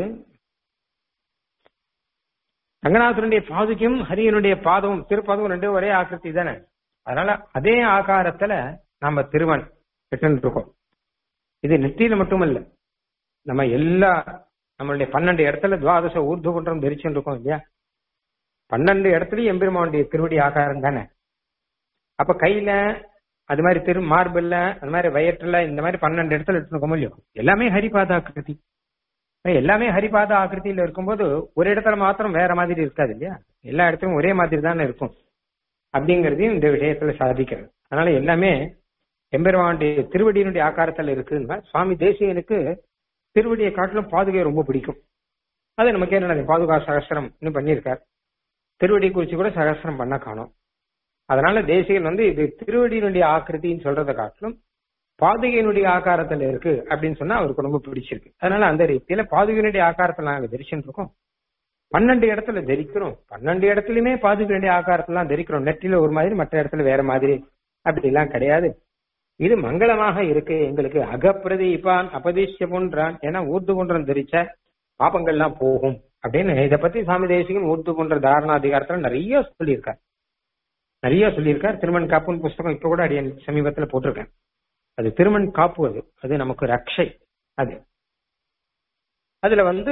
ரங்கநாதனுடைய பாதுகையும் ஹரியனுடைய பாதமும் திருப்பாதமும் ரெண்டும் ஒரே ஆக்கிருத்தி தானே அதனால அதே ஆகாரத்துல நாம திருவன் பெற்று இருக்கோம் இது நெற்றியில மட்டுமல்ல நம்ம எல்லா நம்மளுடைய பன்னெண்டு இடத்துல துவாதச ஊர்து குன்றம் தரிச்சுட்டு இருக்கோம் இல்லையா பன்னெண்டு இடத்துலயும் எம்பெருமானுடைய திருவடி ஆகாரம் தானே அப்ப கையில அது மாதிரி திரு மார்பிள்ல அது மாதிரி வயற்றுல இந்த மாதிரி பன்னெண்டு இடத்துல எடுத்துருக்கோம் இல்லையோ எல்லாமே ஹரிபாத ஆக்கிருதி எல்லாமே ஹரிபாத ஆக்கிருத்தியில இருக்கும்போது ஒரு இடத்துல மாத்திரம் வேற மாதிரி இருக்காது இல்லையா எல்லா இடத்துலயும் ஒரே மாதிரி தானே இருக்கும் அப்படிங்கறதையும் இந்த விஷயத்துல சாதிக்கிறது அதனால எல்லாமே எம்பெருமானுடைய திருவடியினுடைய ஆக்காரத்துல இருக்குன்னா சுவாமி தேசியனுக்கு திருவடியை காட்டிலும் பாதுகை ரொம்ப பிடிக்கும் அது நமக்கு என்ன பாதுகா சகஸ்திரம் இன்னும் பண்ணியிருக்கார் திருவடி குறிச்சு கூட சகஸ்திரம் பண்ண காணும் அதனால தேசிகன் வந்து இது திருவடியினுடைய ஆக்கிருத்தின்னு சொல்றதை காட்டிலும் பாதுகையினுடைய ஆகாரத்துல இருக்கு அப்படின்னு சொன்னா அவருக்கு ரொம்ப பிடிச்சிருக்கு அதனால அந்த ரீதியில பாதுகையினுடைய ஆகாரத்துல நாங்க தரிச்சுட்டு இருக்கோம் பன்னெண்டு இடத்துல தரிக்கிறோம் பன்னெண்டு இடத்துலயுமே பாதுகையினுடைய ஆகாரத்தெல்லாம் தரிக்கிறோம் நெற்றில ஒரு மாதிரி மற்ற இடத்துல வேற மாதிரி அப்படி எல்லாம் கிடையாது இது மங்களமாக இருக்கு எங்களுக்கு அகப்பிரதீபான் அபதிஷ்ய போன்றான் ஏன்னா ஊர்து குன்றம் தரிச்ச பாப்பங்கள்லாம் போகும் அப்படின்னு இதை பத்தி சுவாமி தேசிகன் ஊர்து குன்ற தாரணாதிகாரத்துல நிறைய சொல்லியிருக்கார் நிறைய சொல்லியிருக்கார் திருமண் காப்புன்னு புஸ்தகம் இப்ப கூட அடியன் சமீபத்துல போட்டிருக்கேன் அது திருமண் காப்பு அது அது நமக்கு ரக்ஷை அது அதுல வந்து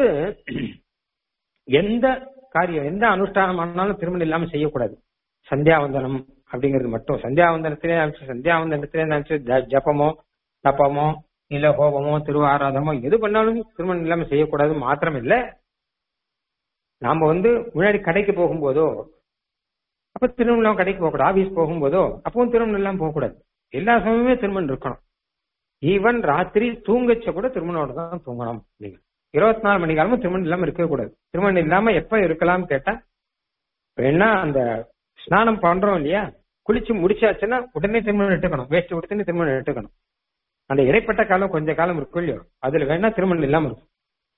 எந்த காரியம் எந்த அனுஷ்டானம் ஆனாலும் திருமணம் இல்லாம செய்யக்கூடாது சந்தியாவந்தனம் அப்படிங்கிறது மட்டும் சந்தியாவந்தனத்திலே நினைச்சு சந்தியாவந்தனத்திலே நினைச்சு ஜ- ஜபமோ தப்பமோ இல்ல ஹோபமோ திருவாராதமோ எது பண்ணாலும் திருமணம் இல்லாம செய்யக்கூடாது மாத்திரம் இல்ல நாம வந்து முன்னாடி கடைக்கு போகும்போதோ அப்ப திருமணம் இல்லாம கடைக்கு போகக்கூடாது ஆபீஸ் போகும்போதோ அப்பவும் திருமணம் இல்லாம போகக்கூடாது எல்லா சமயமே திருமணம் இருக்கணும் ஈவன் ராத்திரி தூங்கச்ச கூட திருமணோட தான் தூங்கணும் அப்படிங்க இருபத்தி நாலு மணி காலமும் திருமணம் இல்லாம இருக்கவே கூடாது திருமணம் இல்லாம எப்ப இருக்கலாம் கேட்டா வேணா அந்த ஸ்நானம் பண்றோம் இல்லையா குளிச்சு முடிச்சாச்சுன்னா உடனே திருமணம் எடுத்துக்கணும் வேஸ்ட் உடனே திருமணம் எடுத்துக்கணும் அந்த இடைப்பட்ட காலம் கொஞ்ச காலம் இருக்கும் இல்லையோ அதுல வேணா திருமணம் இல்லாம இருக்கும்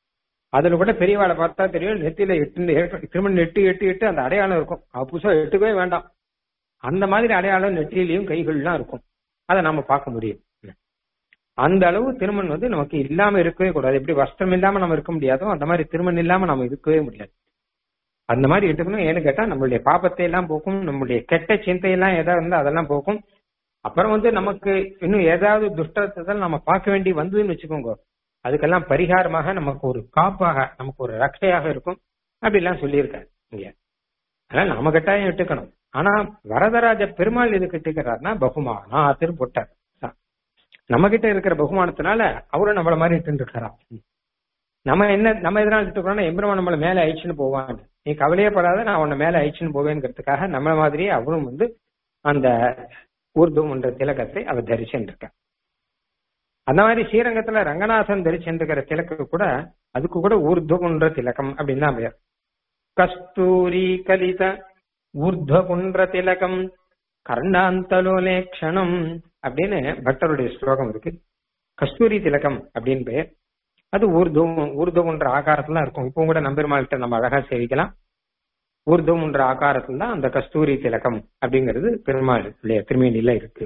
அதுல கூட பெரியவாளை பார்த்தா தெரியும் நெத்தியில எட்டு திரும்ப நெட்டு எட்டு எட்டு அந்த அடையாளம் இருக்கும் அவ புதுசா எட்டுக்கவே வேண்டாம் அந்த மாதிரி அடையாளம் நெற்றிலையும் கைகள்லாம் இருக்கும் அதை நாம பார்க்க முடியும் அந்த அளவு திருமண் வந்து நமக்கு இல்லாம இருக்கவே கூடாது எப்படி வஸ்திரம் இல்லாம நம்ம இருக்க முடியாதோ அந்த மாதிரி திருமண் இல்லாம நம்ம இருக்கவே முடியாது அந்த மாதிரி எடுத்துக்கணும் ஏன்னு கேட்டா நம்மளுடைய பாபத்தை எல்லாம் போக்கும் நம்மளுடைய கெட்ட சிந்தை எல்லாம் ஏதாவது இருந்தா அதெல்லாம் போக்கும் அப்புறம் வந்து நமக்கு இன்னும் ஏதாவது துஷ்டத்தை நம்ம பார்க்க வேண்டி வந்ததுன்னு வச்சுக்கோங்க அதுக்கெல்லாம் பரிகாரமாக நமக்கு ஒரு காப்பாக நமக்கு ஒரு ரட்சையாக இருக்கும் அப்படிலாம் சொல்லியிருக்காரு இங்க அதனால நாம கட்டாயம் இட்டுக்கணும் ஆனா வரதராஜ பெருமாள் எது கட்டுக்கிறாருன்னா பகுமானா திரு போட்டார் நம்ம கிட்ட இருக்கிற பகுமானத்தினால அவரும் நம்மள மாதிரி இட்டு இருக்காராம் நம்ம என்ன நம்ம எதனால இட்டுக்கிறோம்னா எம்பெருமான் நம்மள மேல அழிச்சுன்னு போவான் நீ கவலையே படாத நான் உன்னை மேல அழிச்சுன்னு போவேங்கிறதுக்காக நம்ம மாதிரியே அவரும் வந்து அந்த ஊர்தும் என்ற திலகத்தை அவர் தரிச்சுருக்கார் அந்த மாதிரி ஸ்ரீரங்கத்துல ரங்கநாதன் தரிச்சுருக்கிற திலக்கு கூட அதுக்கு கூட ஊர்துகுன்ற திலகம் அப்படின்னு தான் பெயர் கஸ்தூரி கலித ஊர்துகுன்ற திலகம் கர்ணாந்தலோலேக்ஷணம் அப்படின்னு பட்டருடைய ஸ்லோகம் இருக்கு கஸ்தூரி திலகம் அப்படின்னு பெயர் அது ஊர்தும் ஊர்துகுன்ற ஆகாரத்துல இருக்கும் இப்போ கூட நம்பெருமாள்கிட்ட நம்ம அழகா சேவிக்கலாம் ஊர்தும்ன்ற ஆகாரத்துல தான் அந்த கஸ்தூரி திலகம் அப்படிங்கிறது பெருமாள் திருமேனில இருக்கு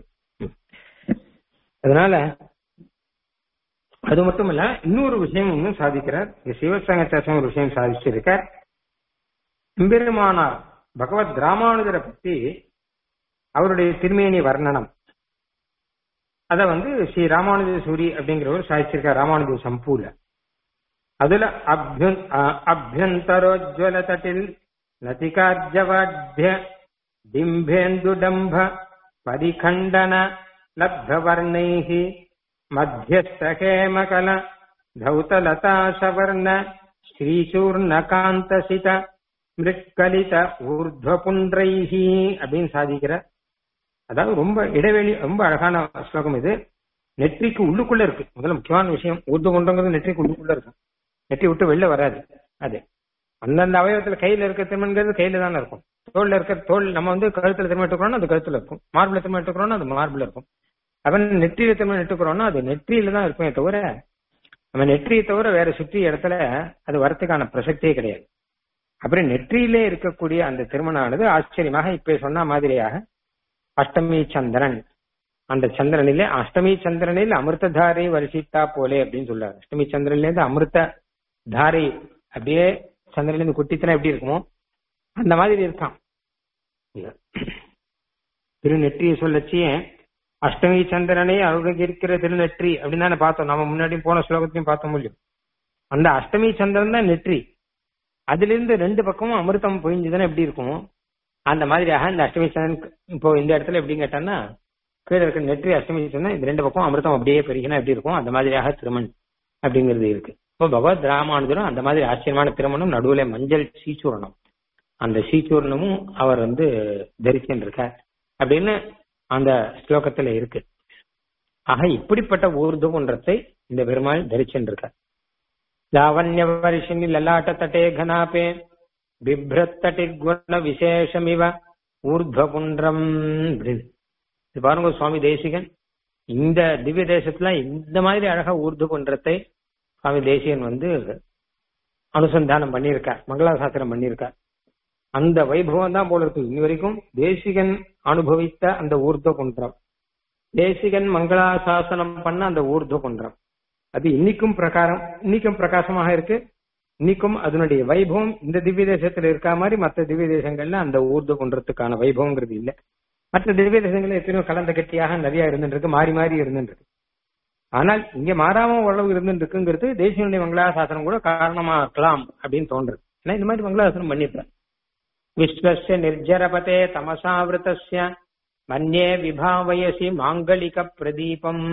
அதனால அது மட்டும் இல்ல இன்னொரு விஷயம் இன்னும் சாதிக்கிறார் சிவசங்கத்தாசம் ஒரு விஷயம் சாதிச்சிருக்கார் எம்பெருமானார் பகவத் ராமானுஜரை பத்தி அவருடைய திருமேனி வர்ணனம் அத வந்து ஸ்ரீ ராமானுஜ சூரி அப்படிங்கிறவர் சாதிச்சிருக்கார் ராமானுஜ சம்பூல அதுல அபியந்தரோஜ்வல தட்டில் லதிகார்ஜவாத்திய பிம்பேந்துடம்ப பரிகண்டன லப்தவர்ணைஹி मध्यस्थहेमकल धौतलताशवर्ण ஸ்ரீசூர்ணகாந்தசித மிருட்கலித ஊர்துவபுன்றைஹி அப்படின்னு சாதிக்கிற அதாவது ரொம்ப இடைவெளி ரொம்ப அழகான ஸ்லோகம் இது நெற்றிக்கு உள்ளுக்குள்ள இருக்கு முதல்ல முக்கியமான விஷயம் ஊர்துகுண்டங்கிறது நெற்றிக்கு உள்ளுக்குள்ள இருக்கும் நெற்றி விட்டு வெளில வராது அது அந்தந்த அவயவத்துல கையில இருக்க திருமண்கிறது கையில தானே இருக்கும் தோல்ல இருக்க தோல் நம்ம வந்து கழுத்துல திரும்ப எடுத்துக்கிறோம்னா அது கழுத்துல இருக்கும் மார்பிள திரும்ப எடுத்துக்கிறோம்னா அது மார்பிள் இருக்கும் அவன் நெற்றியில திரும்ப நெட்டுக்கிறோம்னா அது நெற்றியில தான் இருக்குமே தவிர நம்ம நெற்றியை தவிர வேற சுற்றி இடத்துல அது வரத்துக்கான பிரசக்தியே கிடையாது அப்புறம் நெற்றியிலே இருக்கக்கூடிய அந்த திருமணமானது ஆச்சரியமாக இப்ப சொன்ன மாதிரியாக அஷ்டமி சந்திரன் அந்த சந்திரனிலே அஷ்டமி சந்திரனில் அமிர்ததாரை வருஷித்தா போலே அப்படின்னு சொல்றாரு அஷ்டமி சந்திரன்ல இருந்து அமிர்த தாரை அப்படியே சந்திரன்ல இருந்து குட்டித்தனா எப்படி இருக்குமோ அந்த மாதிரி இருக்கான் திருநெற்றியை சொல்லச்சியே அஷ்டமி சந்திரனை அருகே இருக்கிற திருநெற்றி அப்படின்னு தானே பார்த்தோம் நம்ம முன்னாடி போன ஸ்லோகத்தையும் பார்த்த முடியும் அந்த அஷ்டமி சந்திரன் தான் நெற்றி அதுல இருந்து ரெண்டு பக்கமும் அமிர்தம் பொழிஞ்சுதானே எப்படி இருக்கும் அந்த மாதிரியாக இந்த அஷ்டமி சந்திரன் இப்போ இந்த இடத்துல எப்படின்னு கேட்டான்னா கீழே இருக்கிற நெற்றி அஷ்டமி சந்திரன் இந்த ரெண்டு பக்கம் அமிர்தம் அப்படியே பெருகினா எப்படி இருக்கும் அந்த மாதிரியாக திருமண் அப்படிங்கிறது இருக்கு இப்போ பகவத் ராமானுஜரும் அந்த மாதிரி ஆச்சரியமான திருமணம் நடுவுல மஞ்சள் சீச்சூரணம் அந்த சீச்சூர்ணமும் அவர் வந்து தரிச்சுட்டு இருக்கார் அப்படின்னு அந்த ஸ்லோகத்துல இருக்கு ஆக இப்படிப்பட்ட ஊர்துகுன்றத்தை இந்த பெருமாள் தரிச்சுருக்கார் லாவண்ய வருஷனி லலாட்ட தட்டே கனாபே பிப்ரத்தட்டி குண விசேஷமிவ ஊர்துவகுன்றம் அப்படின்னு இது பாருங்க சுவாமி தேசிகன் இந்த திவ்ய தேசத்துல இந்த மாதிரி அழகா ஊர்துகுன்றத்தை சுவாமி தேசிகன் வந்து அனுசந்தானம் பண்ணியிருக்கார் மங்களாசாசனம் பண்ணியிருக்கார் அந்த வைபவம் தான் போல இருக்கு இன்னி வரைக்கும் தேசிகன் அனுபவித்த அந்த ஊர்த குன்றம் தேசிகன் மங்களாசாசனம் பண்ண அந்த ஊர்த குன்றம் அது இன்னைக்கும் பிரகாரம் இன்னைக்கும் பிரகாசமாக இருக்கு இன்னைக்கும் அதனுடைய வைபவம் இந்த திவ்ய தேசத்துல இருக்கா மாதிரி மற்ற திவ்ய தேசங்கள்ல அந்த ஊர்த குன்றத்துக்கான வைபவங்கிறது இல்ல மற்ற திவ்ய தேசங்கள்ல எத்தனையோ கலந்த கட்டியாக நிறைய இருந்துட்டு இருக்கு மாறி மாறி இருந்துட்டு இருக்கு ஆனால் இங்க மாறாம ஓரளவு இருந்துட்டு இருக்குங்கிறது தேசியனுடைய மங்களாசாசனம் கூட காரணமா இருக்கலாம் அப்படின்னு தோன்றுது ஏன்னா இந்த மாதிரி மங்களாசாசனம் பண்ணிருப்பேன் விஸ்வஸ்ய நிர்ஜரபதே தமசாவிருத்தஸ்ய மன்யே விபாவயசி மாங்கலிக பிரதீபம்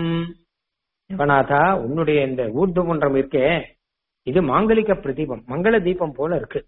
சிவநாதா உன்னுடைய இந்த ஊர்து குன்றம் இருக்கே இது மாங்கலிக பிரதீபம் மங்கள தீபம் போல இருக்கு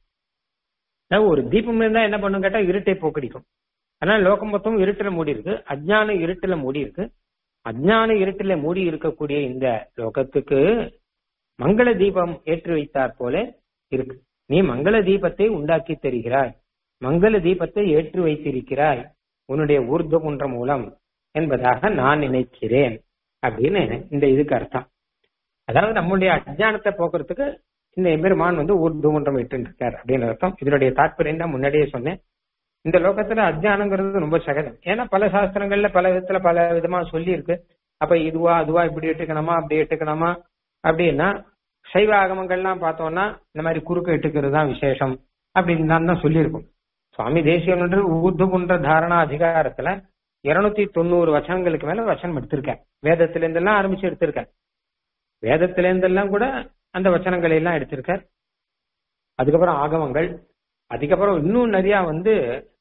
ஒரு தீபம் இருந்தா என்ன பண்ணும் கேட்டா இருட்டை போக்கடிக்கும் அதனால லோகம் மொத்தம் இருட்டுல மூடி இருக்கு அஜ்ஞான இருட்டுல மூடி இருக்கு அஜ்ஞான இருட்டுல மூடி இருக்கக்கூடிய இந்த லோகத்துக்கு மங்கள தீபம் ஏற்றி வைத்தார் போல இருக்கு நீ மங்கள தீபத்தை உண்டாக்கி தருகிறாய் மங்கள தீபத்தை ஏற்றி வைத்திருக்கிறாய் உன்னுடைய ஊர்த குன்ற மூலம் என்பதாக நான் நினைக்கிறேன் அப்படின்னு இந்த இதுக்கு அர்த்தம் அதாவது நம்முடைய அஜானத்தை போக்குறதுக்கு இந்த எம்பெருமான் வந்து ஊர்துமன்றம் இட்டு இருக்கார் அப்படின்னு அர்த்தம் இதனுடைய தாற்பயம் தான் முன்னாடியே சொன்னேன் இந்த லோகத்துல அஜ்ஞானங்கிறது ரொம்ப சகஜம் ஏன்னா பல சாஸ்திரங்கள்ல பல விதத்துல பல விதமா சொல்லி இருக்கு அப்ப இதுவா அதுவா இப்படி எடுத்துக்கணுமா அப்படி எடுத்துக்கணுமா அப்படின்னா சைவ ஆகமங்கள்லாம் பார்த்தோம்னா இந்த மாதிரி குறுக்க இட்டுக்கிறது தான் விசேஷம் அப்படின்னு தான் தான் சொல்லியிருக்கும் சுவாமி தேசியன்ற ஊர்துகுன்ற தாரணா அதிகாரத்துல இருநூத்தி தொண்ணூறு வசனங்களுக்கு மேல வசனம் எடுத்திருக்கேன் வேதத்துல இருந்தெல்லாம் ஆரம்பிச்சு எடுத்திருக்கேன் வேதத்துல இருந்தெல்லாம் கூட அந்த வச்சனங்களை எல்லாம் எடுத்திருக்கார் அதுக்கப்புறம் ஆகமங்கள் அதுக்கப்புறம் இன்னும் நிறைய வந்து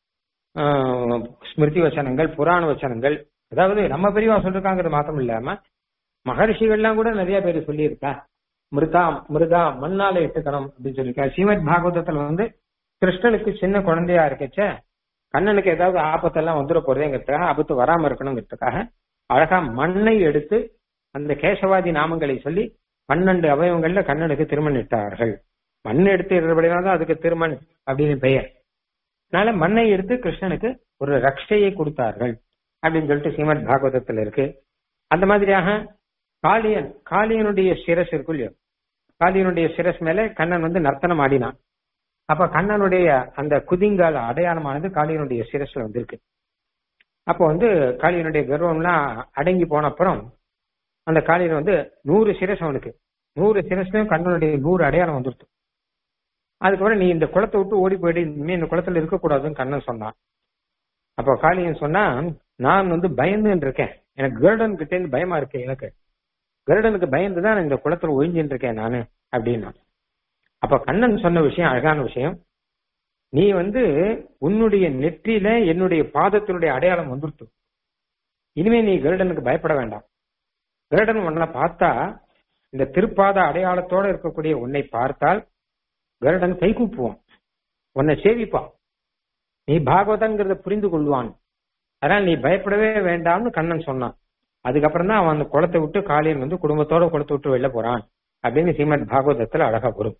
ஆஹ், ஸ்மிருதி வச்சனங்கள் புராண வச்சனங்கள் அதாவது நம்ம பெரியவா சொல்லிருக்காங்கிறது மாத்திரம் இல்லாம மகரிஷிகள்லாம் கூட நிறைய பேர் சொல்லியிருக்கா மிருதா மிருதா மண்ணால இட்டுக்கணும் அப்படின்னு சொல்லியிருக்கா ஸ்ரீமத் பாகவதத்துல வந்து கிருஷ்ணனுக்கு சின்ன குழந்தையா இருக்கச்ச கண்ணனுக்கு ஏதாவது ஆபத்தெல்லாம் வந்துட போறதுங்கிறதுக்காக ஆபத்து வராம இருக்கணுங்கிறதுக்காக அழகா மண்ணை எடுத்து அந்த கேசவாதி நாமங்களை சொல்லி பன்னெண்டு அவயவங்கள்ல கண்ணனுக்கு திருமணிட்டார்கள் மண் எடுத்து இருந்தபடினால்தான் அதுக்கு திருமண் அப்படின்னு பெயர் அதனால மண்ணை எடுத்து கிருஷ்ணனுக்கு ஒரு ரக்ஷையை கொடுத்தார்கள் அப்படின்னு சொல்லிட்டு ஸ்ரீமத் பாகவதத்துல இருக்கு அந்த மாதிரியாக காளியன் காளியனுடைய சிரஸ் இருக்கு இல்லையோ காளியனுடைய சிரஸ் மேல கண்ணன் வந்து நர்த்தனம் ஆடினான் அப்ப கண்ணனுடைய அந்த குதிங்கால அடையாளமானது காளியனுடைய சிரஸ்ல வந்திருக்கு அப்போ வந்து காளியனுடைய கர்வம்லாம் அடங்கி போன அப்புறம் அந்த காளியன் வந்து நூறு சிரஸ் அவனுக்கு நூறு சிரஸ்லயும் கண்ணனுடைய நூறு அடையாளம் வந்துருச்சு அதுக்கப்புறம் நீ இந்த குளத்தை விட்டு ஓடி போயிடு இனிமே இந்த குளத்துல இருக்கக்கூடாதுன்னு கண்ணன் சொன்னான் அப்போ காளியன் சொன்னா நான் வந்து பயந்துன்னு இருக்கேன் எனக்கு கருடன் கிட்ட இருந்து பயமா இருக்கு எனக்கு கருடனுக்கு பயந்து தான் நான் இந்த குளத்துல ஒழிஞ்சுட்டு இருக்கேன் நானு அப்படின்னா அப்ப கண்ணன் சொன்ன விஷயம் அழகான விஷயம் நீ வந்து உன்னுடைய நெற்றியில என்னுடைய பாதத்தினுடைய அடையாளம் வந்துருத்து இனிமே நீ கருடனுக்கு பயப்பட வேண்டாம் கருடன் உன்னை பார்த்தா இந்த திருப்பாத அடையாளத்தோட இருக்கக்கூடிய உன்னை பார்த்தால் கருடன் கை கூப்புவான் உன்னை சேவிப்பான் நீ பாகவதங்கிறத புரிந்து கொள்வான் அதனால நீ பயப்படவே வேண்டாம்னு கண்ணன் சொன்னான் அதுக்கப்புறம் தான் அவன் அந்த குளத்தை விட்டு காளியன் வந்து குடும்பத்தோட குளத்தை விட்டு வெளில போறான் அப்படின்னு ஸ்ரீமத் பாகவதத்துல அழகா வரும்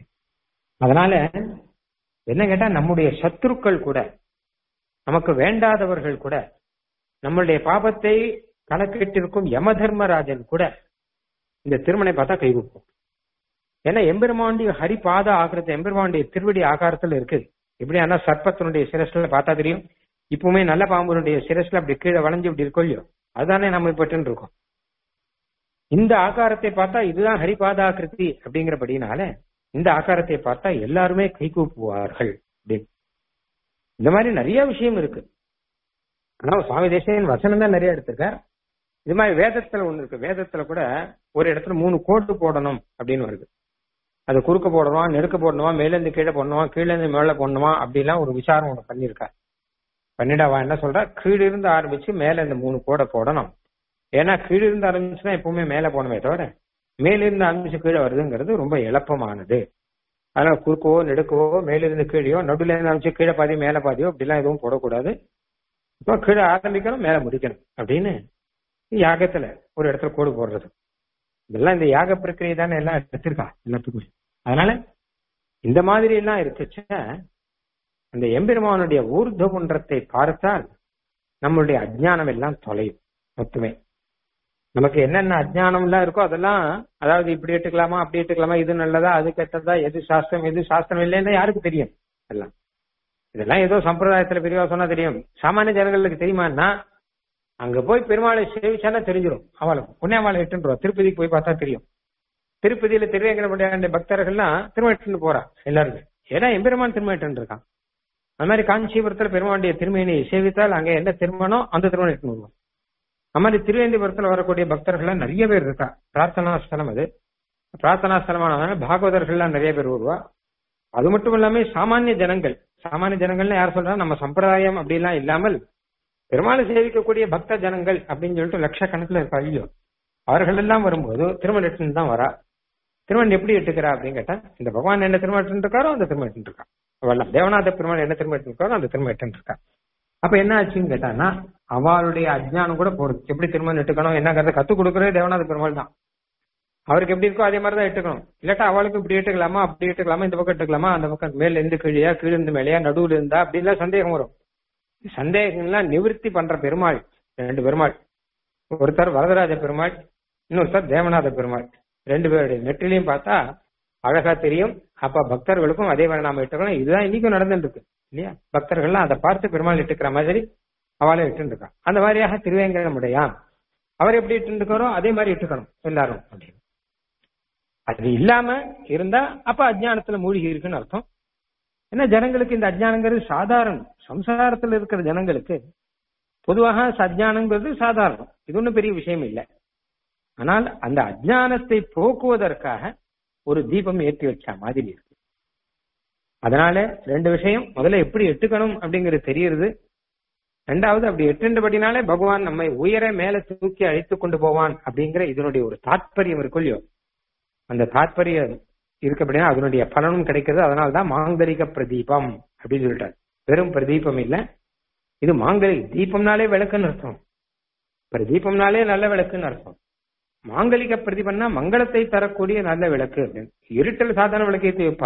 அதனால என்ன கேட்டா நம்முடைய சத்துருக்கள் கூட நமக்கு வேண்டாதவர்கள் கூட நம்மளுடைய பாபத்தை கணக்கிட்டிருக்கும் யம தர்மராஜன் கூட இந்த திருமணை பார்த்தா கைகூப்போம் ஏன்னா எம்பெருமாண்டி ஹரிபாத ஆகிறது எம்பெருமாண்டிய திருவடி ஆகாரத்துல இருக்கு எப்படி ஆனா சர்ப்பத்தினுடைய சிரஸ்ல பார்த்தா தெரியும் இப்பவுமே நல்ல பாம்புனுடைய சிரஸ்ல அப்படி கீழே வளைஞ்சு இப்படி இருக்கோ இல்லையோ அதுதானே நம்ம இப்பட்டு இருக்கோம் இந்த ஆகாரத்தை பார்த்தா இதுதான் ஹரிபாதாகிருதி அப்படிங்கிறபடினால இந்த ஆகாரத்தை பார்த்தா எல்லாருமே கைகூப்புவார்கள் அப்படின்னு இந்த மாதிரி நிறைய விஷயம் இருக்கு ஆனா சுவாமி தேசியன் வசனம் தான் நிறைய எடுத்திருக்கார் இது மாதிரி வேதத்துல ஒண்ணு இருக்கு வேதத்துல கூட ஒரு இடத்துல மூணு கோட்டு போடணும் அப்படின்னு வருது அது குறுக்க போடணுமா நெருக்க போடணுமா மேல இருந்து கீழே போடணுமா கீழே இருந்து மேல போடணுமா அப்படிலாம் ஒரு விசாரம் ஒண்ணு பண்ணிருக்கா பண்ணிட்டு அவன் என்ன சொல்றா கீழே இருந்து ஆரம்பிச்சு மேல இந்த மூணு கோடை போடணும் ஏன்னா கீழே இருந்து ஆரம்பிச்சுன்னா எப்பவுமே மேல போனமே தவிர மேலிருந்து ஆரம்பிச்சு கீழே வருதுங்கிறது ரொம்ப எளப்பமானது அதனால குறுக்கவோ நெடுக்கவோ மேலிருந்து கீழேயோ நடுல இருந்து ஆரம்பிச்சு கீழே பாதி மேல பாதியோ அப்படிலாம் எதுவும் போடக்கூடாது இப்போ கீழே ஆரம்பிக்கணும் மேல முடிக்கணும் அப்படின்னு யாகத்துல ஒரு இடத்துல கோடு போடுறது இதெல்லாம் இந்த யாக பிரக்கிரியை தானே எல்லாம் எடுத்திருக்கா எல்லாத்துக்குமே அதனால இந்த மாதிரி எல்லாம் இருக்குச்ச அந்த எம்பெருமானுடைய ஊர்த குன்றத்தை பார்த்தால் நம்மளுடைய அஜ்ஞானம் எல்லாம் தொலையும் மொத்தமே நமக்கு என்னென்ன அஜ்ஞானம் எல்லாம் இருக்கோ அதெல்லாம் அதாவது இப்படி எடுத்துக்கலாமா அப்படி எடுத்துக்கலாமா இது நல்லதா அது கெட்டதா எது சாஸ்திரம் எது சாஸ்திரம் இல்லைன்னு யாருக்கு தெரியும் எல்லாம் இதெல்லாம் ஏதோ சம்பிரதாயத்துல பெரியவா சொன்னா தெரியும் சாமானிய ஜனங்களுக்கு தெரியுமான்னா அங்க போய் பெருமாளை சேவிச்சாலே தெரிஞ்சிடும் அவளுக்கு புண்ணியமாலை எட்டுன்றோம் திருப்பதிக்கு போய் பார்த்தா தெரியும் திருப்பதியில திருவேங்கடமுடைய பக்தர்கள்லாம் திருமணத்துன்னு போறா எல்லாருமே ஏன்னா எம்பெருமான் திருமணம் இருக்கான் அது மாதிரி காஞ்சிபுரத்துல பெருமாளுடைய திருமேனியை சேவித்தால் அங்க என்ன திருமணம் அந்த திருமணம் எட்டுன்னு வருவோம் அது மாதிரி திருவேந்திபுரத்துல வரக்கூடிய பக்தர்கள் நிறைய பேர் இருக்கா பிரார்த்தனா ஸ்தலம் அது பிரார்த்தனா ஸ்தலமானதுனால பாகவதர்கள்லாம் நிறைய பேர் வருவா அது மட்டும் இல்லாம சாமானிய ஜனங்கள் சாமானிய ஜனங்கள்னு யார் சொல்றா நம்ம சம்பிரதாயம் அப்படிலாம் இல்லாமல் பெருமாளை சேவிக்கக்கூடிய பக்த ஜனங்கள் அப்படின்னு சொல்லிட்டு லட்சக்கணக்கில் இருக்கா ஐயோ அவர்கள் எல்லாம் வரும்போது திருமணத்தின் தான் வரா திருமணம் எப்படி எட்டுக்கிறா அப்படின்னு கேட்டா இந்த பகவான் என்ன திருமணம் இருக்காரோ அந்த திருமணம் இருக்கா அவள் தேவநாத பெருமாள் என்ன திருமணம் இருக்காரோ அந்த திருமணம் இருக்கா அப்ப என்ன ஆச்சுன்னு கேட்டான்னா அவளுடைய அஜ்ஞானம் கூட போறது எப்படி திருமணம் எட்டுக்கணும் என்னங்கிறத கத்துக் கொடுக்கறதே தேவநாத பெருமாள் தான் அவருக்கு எப்படி இருக்கோ அதே மாதிரி தான் எட்டுக்கணும் இல்லாட்டா அவளுக்கு இப்படி எட்டுக்கலாமா அப்படி எட்டுக்கலாமா இந்த பக்கம் எட்டுக்கலாமா அந்த பக்கம் மேல இருந்து கீழே கீழே இருந்து மேலையா நடுவுல இருந்தா அப்படின்லாம் சந்தேகம் வரும் சந்தேகங்கள்லாம் நிவர்த்தி பண்ற பெருமாள் ரெண்டு பெருமாள் ஒருத்தர் வரதராஜ பெருமாள் இன்னொருத்தர் தேவநாத பெருமாள் ரெண்டு பேருடைய நெற்றிலையும் பார்த்தா அழகா தெரியும் அப்ப பக்தர்களுக்கும் அதே மாதிரி நாம இட்டுக்கணும் இதுதான் இன்னைக்கும் நடந்துட்டு இருக்கு இல்லையா பக்தர்கள்லாம் அதை பார்த்து பெருமாள் இட்டுக்கிற மாதிரி அவளை இட்டு இருக்கா அந்த மாதிரியாக திருவேங்கடமுடையான் அவர் எப்படி இட்டு இருக்காரோ அதே மாதிரி இட்டுக்கணும் எல்லாரும் அப்படின்னு அது இல்லாம இருந்தா அப்ப அஜ்ஞானத்துல மூழ்கி இருக்குன்னு அர்த்தம் ஏன்னா ஜனங்களுக்கு இந்த அஜ்ஞானங்கிறது சாதாரணம் சம்சாரத்துல இருக்கிற ஜனங்களுக்கு பொதுவாக அஜ்ஞானங்கிறது சாதாரணம் இது ஒன்றும் பெரிய விஷயம் இல்லை ஆனால் அந்த அஜ்ஞானத்தை போக்குவதற்காக ஒரு தீபம் ஏற்றி வச்ச மாதிரி இருக்கு அதனால ரெண்டு விஷயம் முதல்ல எப்படி எட்டுக்கணும் அப்படிங்கிறது தெரியுது ரெண்டாவது அப்படி எட்டுன்றபடினாலே பகவான் நம்மை உயர மேல தூக்கி அழைத்து கொண்டு போவான் அப்படிங்கிற இதனுடைய ஒரு தாற்பயம் இருக்கும் இல்லையோ அந்த தாற்பயம் இருக்கப்படினா அதனுடைய பலனும் கிடைக்கிறது அதனால்தான் மாங்கலிக பிரதீபம் அப்படின்னு சொல்லிட்டார் வெறும் பிரதீபம் இல்ல இது மாங்கலி தீபம்னாலே விளக்குன்னு அர்த்தம் பிரதீபம்னாலே நல்ல விளக்குன்னு அர்த்தம் மாங்கலிக பிரதீபம்னா மங்களத்தை தரக்கூடிய நல்ல விளக்கு அப்படின்னு இருட்டில் சாதாரண விளக்கு ஏற்றி வைப்பா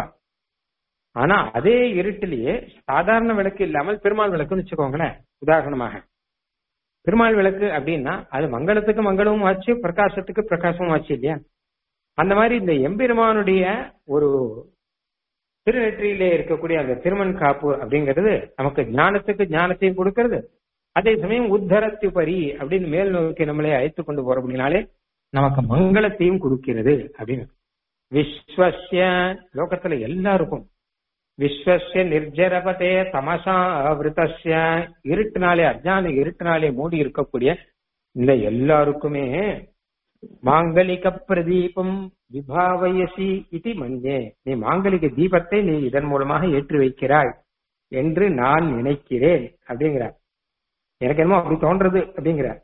ஆனா அதே இருட்டிலேயே சாதாரண விளக்கு இல்லாமல் பெருமாள் விளக்குன்னு வச்சுக்கோங்களேன் உதாரணமாக பெருமாள் விளக்கு அப்படின்னா அது மங்களத்துக்கு மங்களமும் ஆச்சு பிரகாசத்துக்கு பிரகாசமும் ஆச்சு இல்லையா அந்த மாதிரி இந்த எம்பெருமானுடைய ஒரு திருநெற்றியிலே இருக்கக்கூடிய அந்த திருமண் காப்பு அப்படிங்கிறது நமக்கு ஞானத்துக்கு ஞானத்தையும் கொடுக்கிறது அதே சமயம் உத்தரத்துபரி அப்படின்னு மேல் நோக்கி நம்மளே அழைத்து கொண்டு போற அப்படின்னாலே நமக்கு மங்களத்தையும் கொடுக்கிறது அப்படின்னு விஸ்வசிய லோகத்துல எல்லாருக்கும் விஸ்வசிய நிர்ஜரபதே தமசா விருத்தசிய இருட்டுனாலே அஜான இருட்டுனாலே மூடி இருக்கக்கூடிய இந்த எல்லாருக்குமே மாங்கலிக பிரதீபம் விபாவயசி இது மஞ்சே நீ மாங்கலிக தீபத்தை நீ இதன் மூலமாக ஏற்றி வைக்கிறாய் என்று நான் நினைக்கிறேன் அப்படிங்கிறார் எனக்கு என்னமோ அப்படி தோன்றது அப்படிங்கிறார்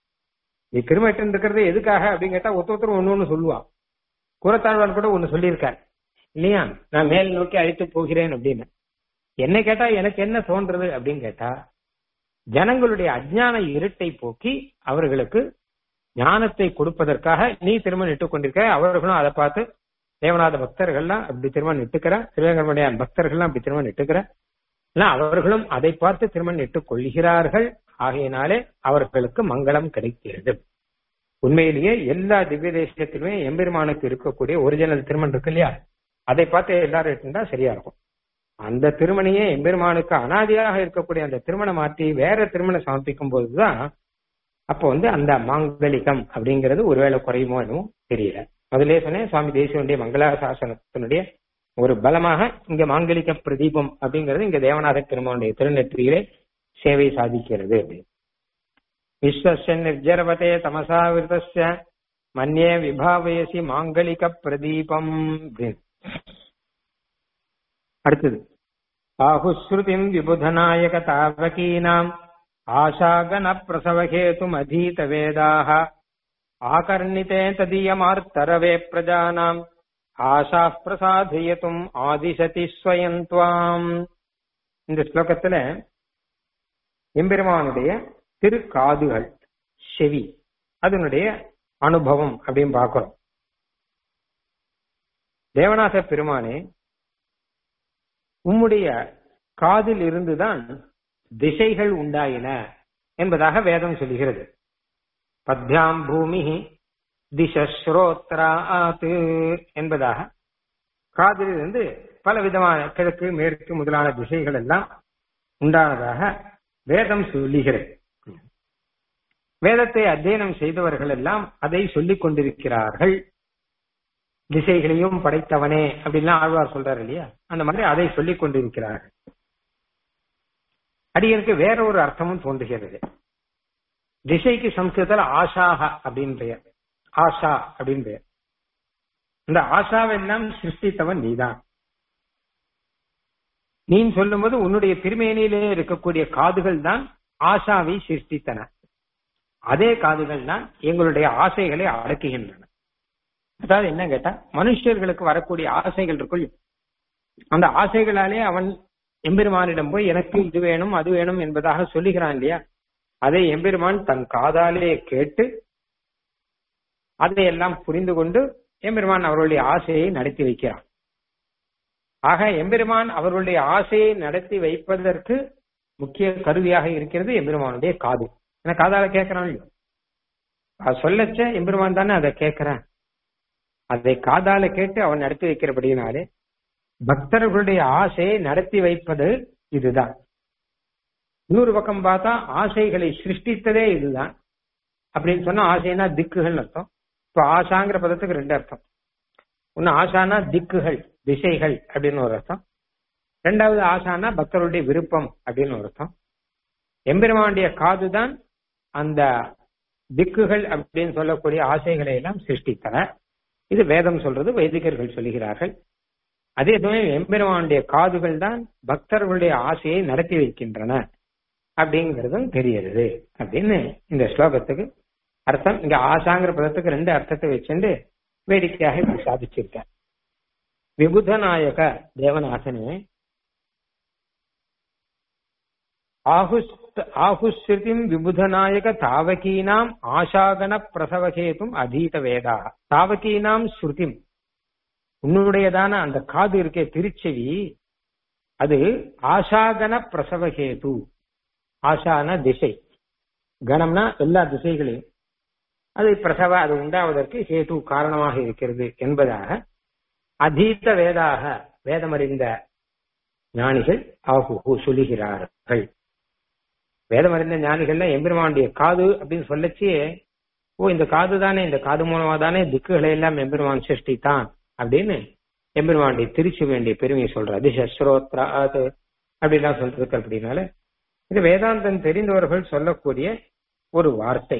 நீ திருமட்டன் இருக்கிறது எதுக்காக அப்படின்னு கேட்டா ஒருத்த ஒருத்தர் ஒண்ணு ஒண்ணு சொல்லுவான் கூறத்தாழ்வான் கூட ஒண்ணு சொல்லியிருக்கார் இல்லையா நான் மேல் நோக்கி அழைத்து போகிறேன் அப்படின்னு என்ன கேட்டா எனக்கு என்ன தோன்றது அப்படின்னு கேட்டா ஜனங்களுடைய அஜ்ஞான இருட்டை போக்கி அவர்களுக்கு ஞானத்தை கொடுப்பதற்காக நீ திருமணம் இட்டுக் கொண்டிருக்க அவர்களும் அதை பார்த்து தேவநாத பக்தர்கள்லாம் அப்படி திருமணம் இட்டுக்கிற திருவேங்கடமுடையான் பக்தர்கள்லாம் அப்படி திருமணம் இட்டுக்கிற அவர்களும் அதை பார்த்து திருமணம் இட்டுக் கொள்கிறார்கள் ஆகையினாலே அவர்களுக்கு மங்களம் கிடைக்கிறது உண்மையிலேயே எல்லா திவ்ய தேசத்திலுமே எம்பெருமானுக்கு இருக்கக்கூடிய ஒரிஜினல் திருமணம் இருக்கு இல்லையா அதை பார்த்து எல்லாரும் இருந்தா சரியா இருக்கும் அந்த திருமணியே எம்பெருமானுக்கு அனாதியாக இருக்கக்கூடிய அந்த திருமணம் மாற்றி வேற திருமணம் சமர்ப்பிக்கும் போதுதான் அப்போ வந்து அந்த மாங்கலிகம் அப்படிங்கிறது ஒருவேளை குறையுமோ என்னமோ தெரியல முதலே சொன்னேன் சுவாமி தேசியனுடைய மங்களாசாசனத்தினுடைய ஒரு பலமாக இங்க மாங்கலிக பிரதீபம் அப்படிங்கிறது இங்க தேவநாத திருமனுடைய திருநெற்றியிலே சேவை சாதிக்கிறது விஸ்வச நிர்ஜரவதே தமசாவிருதஸ்ய மன்யே விபாவயசி மாங்கலிக பிரதீபம் அடுத்தது ஆகுஸ்ருதிம் விபுதநாயக தாவகீனாம் ஆஷாகன பிரசவஹேதுமதீத வேதாக ஆகர்ணிதே ததீயமார்த்தரவே பிரஜானாம் ஆஷா பிரசாதயத்தும் ஆதிசதி ஸ்வயம் துவாம் இந்த ஸ்லோகத்துல எம்பெருமானுடைய திருக்காதுகள் செவி அதனுடைய அனுபவம் அப்படின்னு பார்க்கிறோம் தேவநாத பெருமானே உம்முடைய காதில் இருந்துதான் திசைகள் உண்டாயின என்பதாக வேதம் சொல்லுகிறது பத்யாம் பூமி திசஸ்ரோத்ராத் என்பதாக காதிலிருந்து பல விதமான கிழக்கு மேற்கு முதலான திசைகள் எல்லாம் உண்டானதாக வேதம் சொல்லுகிறது வேதத்தை அத்தியனம் செய்தவர்கள் எல்லாம் அதை சொல்லிக் கொண்டிருக்கிறார்கள் திசைகளையும் படைத்தவனே அப்படின்லாம் ஆழ்வார் சொல்றாரு இல்லையா அந்த மாதிரி அதை சொல்லிக் கொண்டிருக்கிறார்கள் அடியனுக்கு வேற ஒரு அர்த்தமும் தோன்றுகிறது திசைக்கு சம்ஸ்கிருதத்துல ஆஷாக அப்படின்னு பெயர் ஆஷா அப்படின்னு பெயர் இந்த ஆஷாவெல்லாம் சிருஷ்டித்தவன் நீதான் நீ சொல்லும்போது உன்னுடைய திருமேனியிலே இருக்கக்கூடிய காதுகள் தான் ஆஷாவை சிருஷ்டித்தன அதே காதுகள் தான் எங்களுடைய ஆசைகளை அடக்குகின்றன அதாவது என்ன கேட்டா மனுஷர்களுக்கு வரக்கூடிய ஆசைகள் இருக்குள் அந்த ஆசைகளாலே அவன் எம்பெருமானிடம் போய் எனக்கு இது வேணும் அது வேணும் என்பதாக சொல்லுகிறான் இல்லையா அதை எம்பெருமான் தன் காதாலே கேட்டு அதையெல்லாம் புரிந்து கொண்டு எம்பெருமான் அவர்களுடைய ஆசையை நடத்தி வைக்கிறான் ஆக எம்பெருமான் அவர்களுடைய ஆசையை நடத்தி வைப்பதற்கு முக்கிய கருவியாக இருக்கிறது எம்பெருமானுடைய காது ஏன்னா காதால கேட்கிறான் இல்லையோ சொல்லச்ச எம்பெருமான் தானே அதை கேட்கிறான் அதை காதால கேட்டு அவன் நடத்தி வைக்கிறபடினாலே பக்தர்களுடைய ஆசையை நடத்தி வைப்பது இதுதான் இன்னொரு பக்கம் பார்த்தா ஆசைகளை சிருஷ்டித்ததே இதுதான் அப்படின்னு சொன்னா ஆசைனா திக்குகள் அர்த்தம் இப்ப ஆசாங்கிற பதத்துக்கு ரெண்டு அர்த்தம் ஒன்னு ஆசானா திக்குகள் திசைகள் அப்படின்னு ஒரு அர்த்தம் ரெண்டாவது ஆசானா பக்தருடைய விருப்பம் அப்படின்னு ஒரு அர்த்தம் எம்பெருமானுடைய காதுதான் அந்த திக்குகள் அப்படின்னு சொல்லக்கூடிய ஆசைகளை எல்லாம் சிருஷ்டித்தன இது வேதம் சொல்றது வைதிகர்கள் சொல்லுகிறார்கள் அதே சமயம் எம்பெருமானுடைய காதுகள் தான் பக்தர்களுடைய ஆசையை நடத்தி வைக்கின்றன அப்படிங்கிறதும் தெரியுது அப்படின்னு இந்த ஸ்லோகத்துக்கு அர்த்தம் இங்க ஆசாங்கிற பதத்துக்கு ரெண்டு அர்த்தத்தை வச்சுட்டு வேடிக்கையாக இப்படி சாதிச்சிருக்க விபுதநாயக தேவநாசனே ஆகுஸ்ருதிம் விபுதநாயக தாவகீனாம் ஆசாகன பிரசவகேதும் அதீத வேதா தாவகீனாம் ஸ்ருதிம் உன்னுடையதான அந்த காது இருக்கே திருச்செவி அது ஆசாகன பிரசவகேது ஆசான திசை கணம்னா எல்லா திசைகளையும் அது பிரசவ அது உண்டாவதற்கு ஹேது காரணமாக இருக்கிறது என்பதாக அதீத வேதாக வேதமறிந்த ஞானிகள் ஆகு சொல்லுகிறார்கள் வேதமறிந்த ஞானிகள்ல எம்பெருமானுடைய காது அப்படின்னு சொல்லச்சு ஓ இந்த காது தானே இந்த காது மூலமா தானே திக்குகளை எல்லாம் எம்பெருமான் சிருஷ்டித்தான் அப்படின்னு எம்பெருமானுடைய திருச்சி வேண்டிய பெருமையை சொல்ற அதிசஸ்ரோத்ராத் அப்படிலாம் சொல்றது அப்படின்னால இது வேதாந்தம் தெரிந்தவர்கள் சொல்லக்கூடிய ஒரு வார்த்தை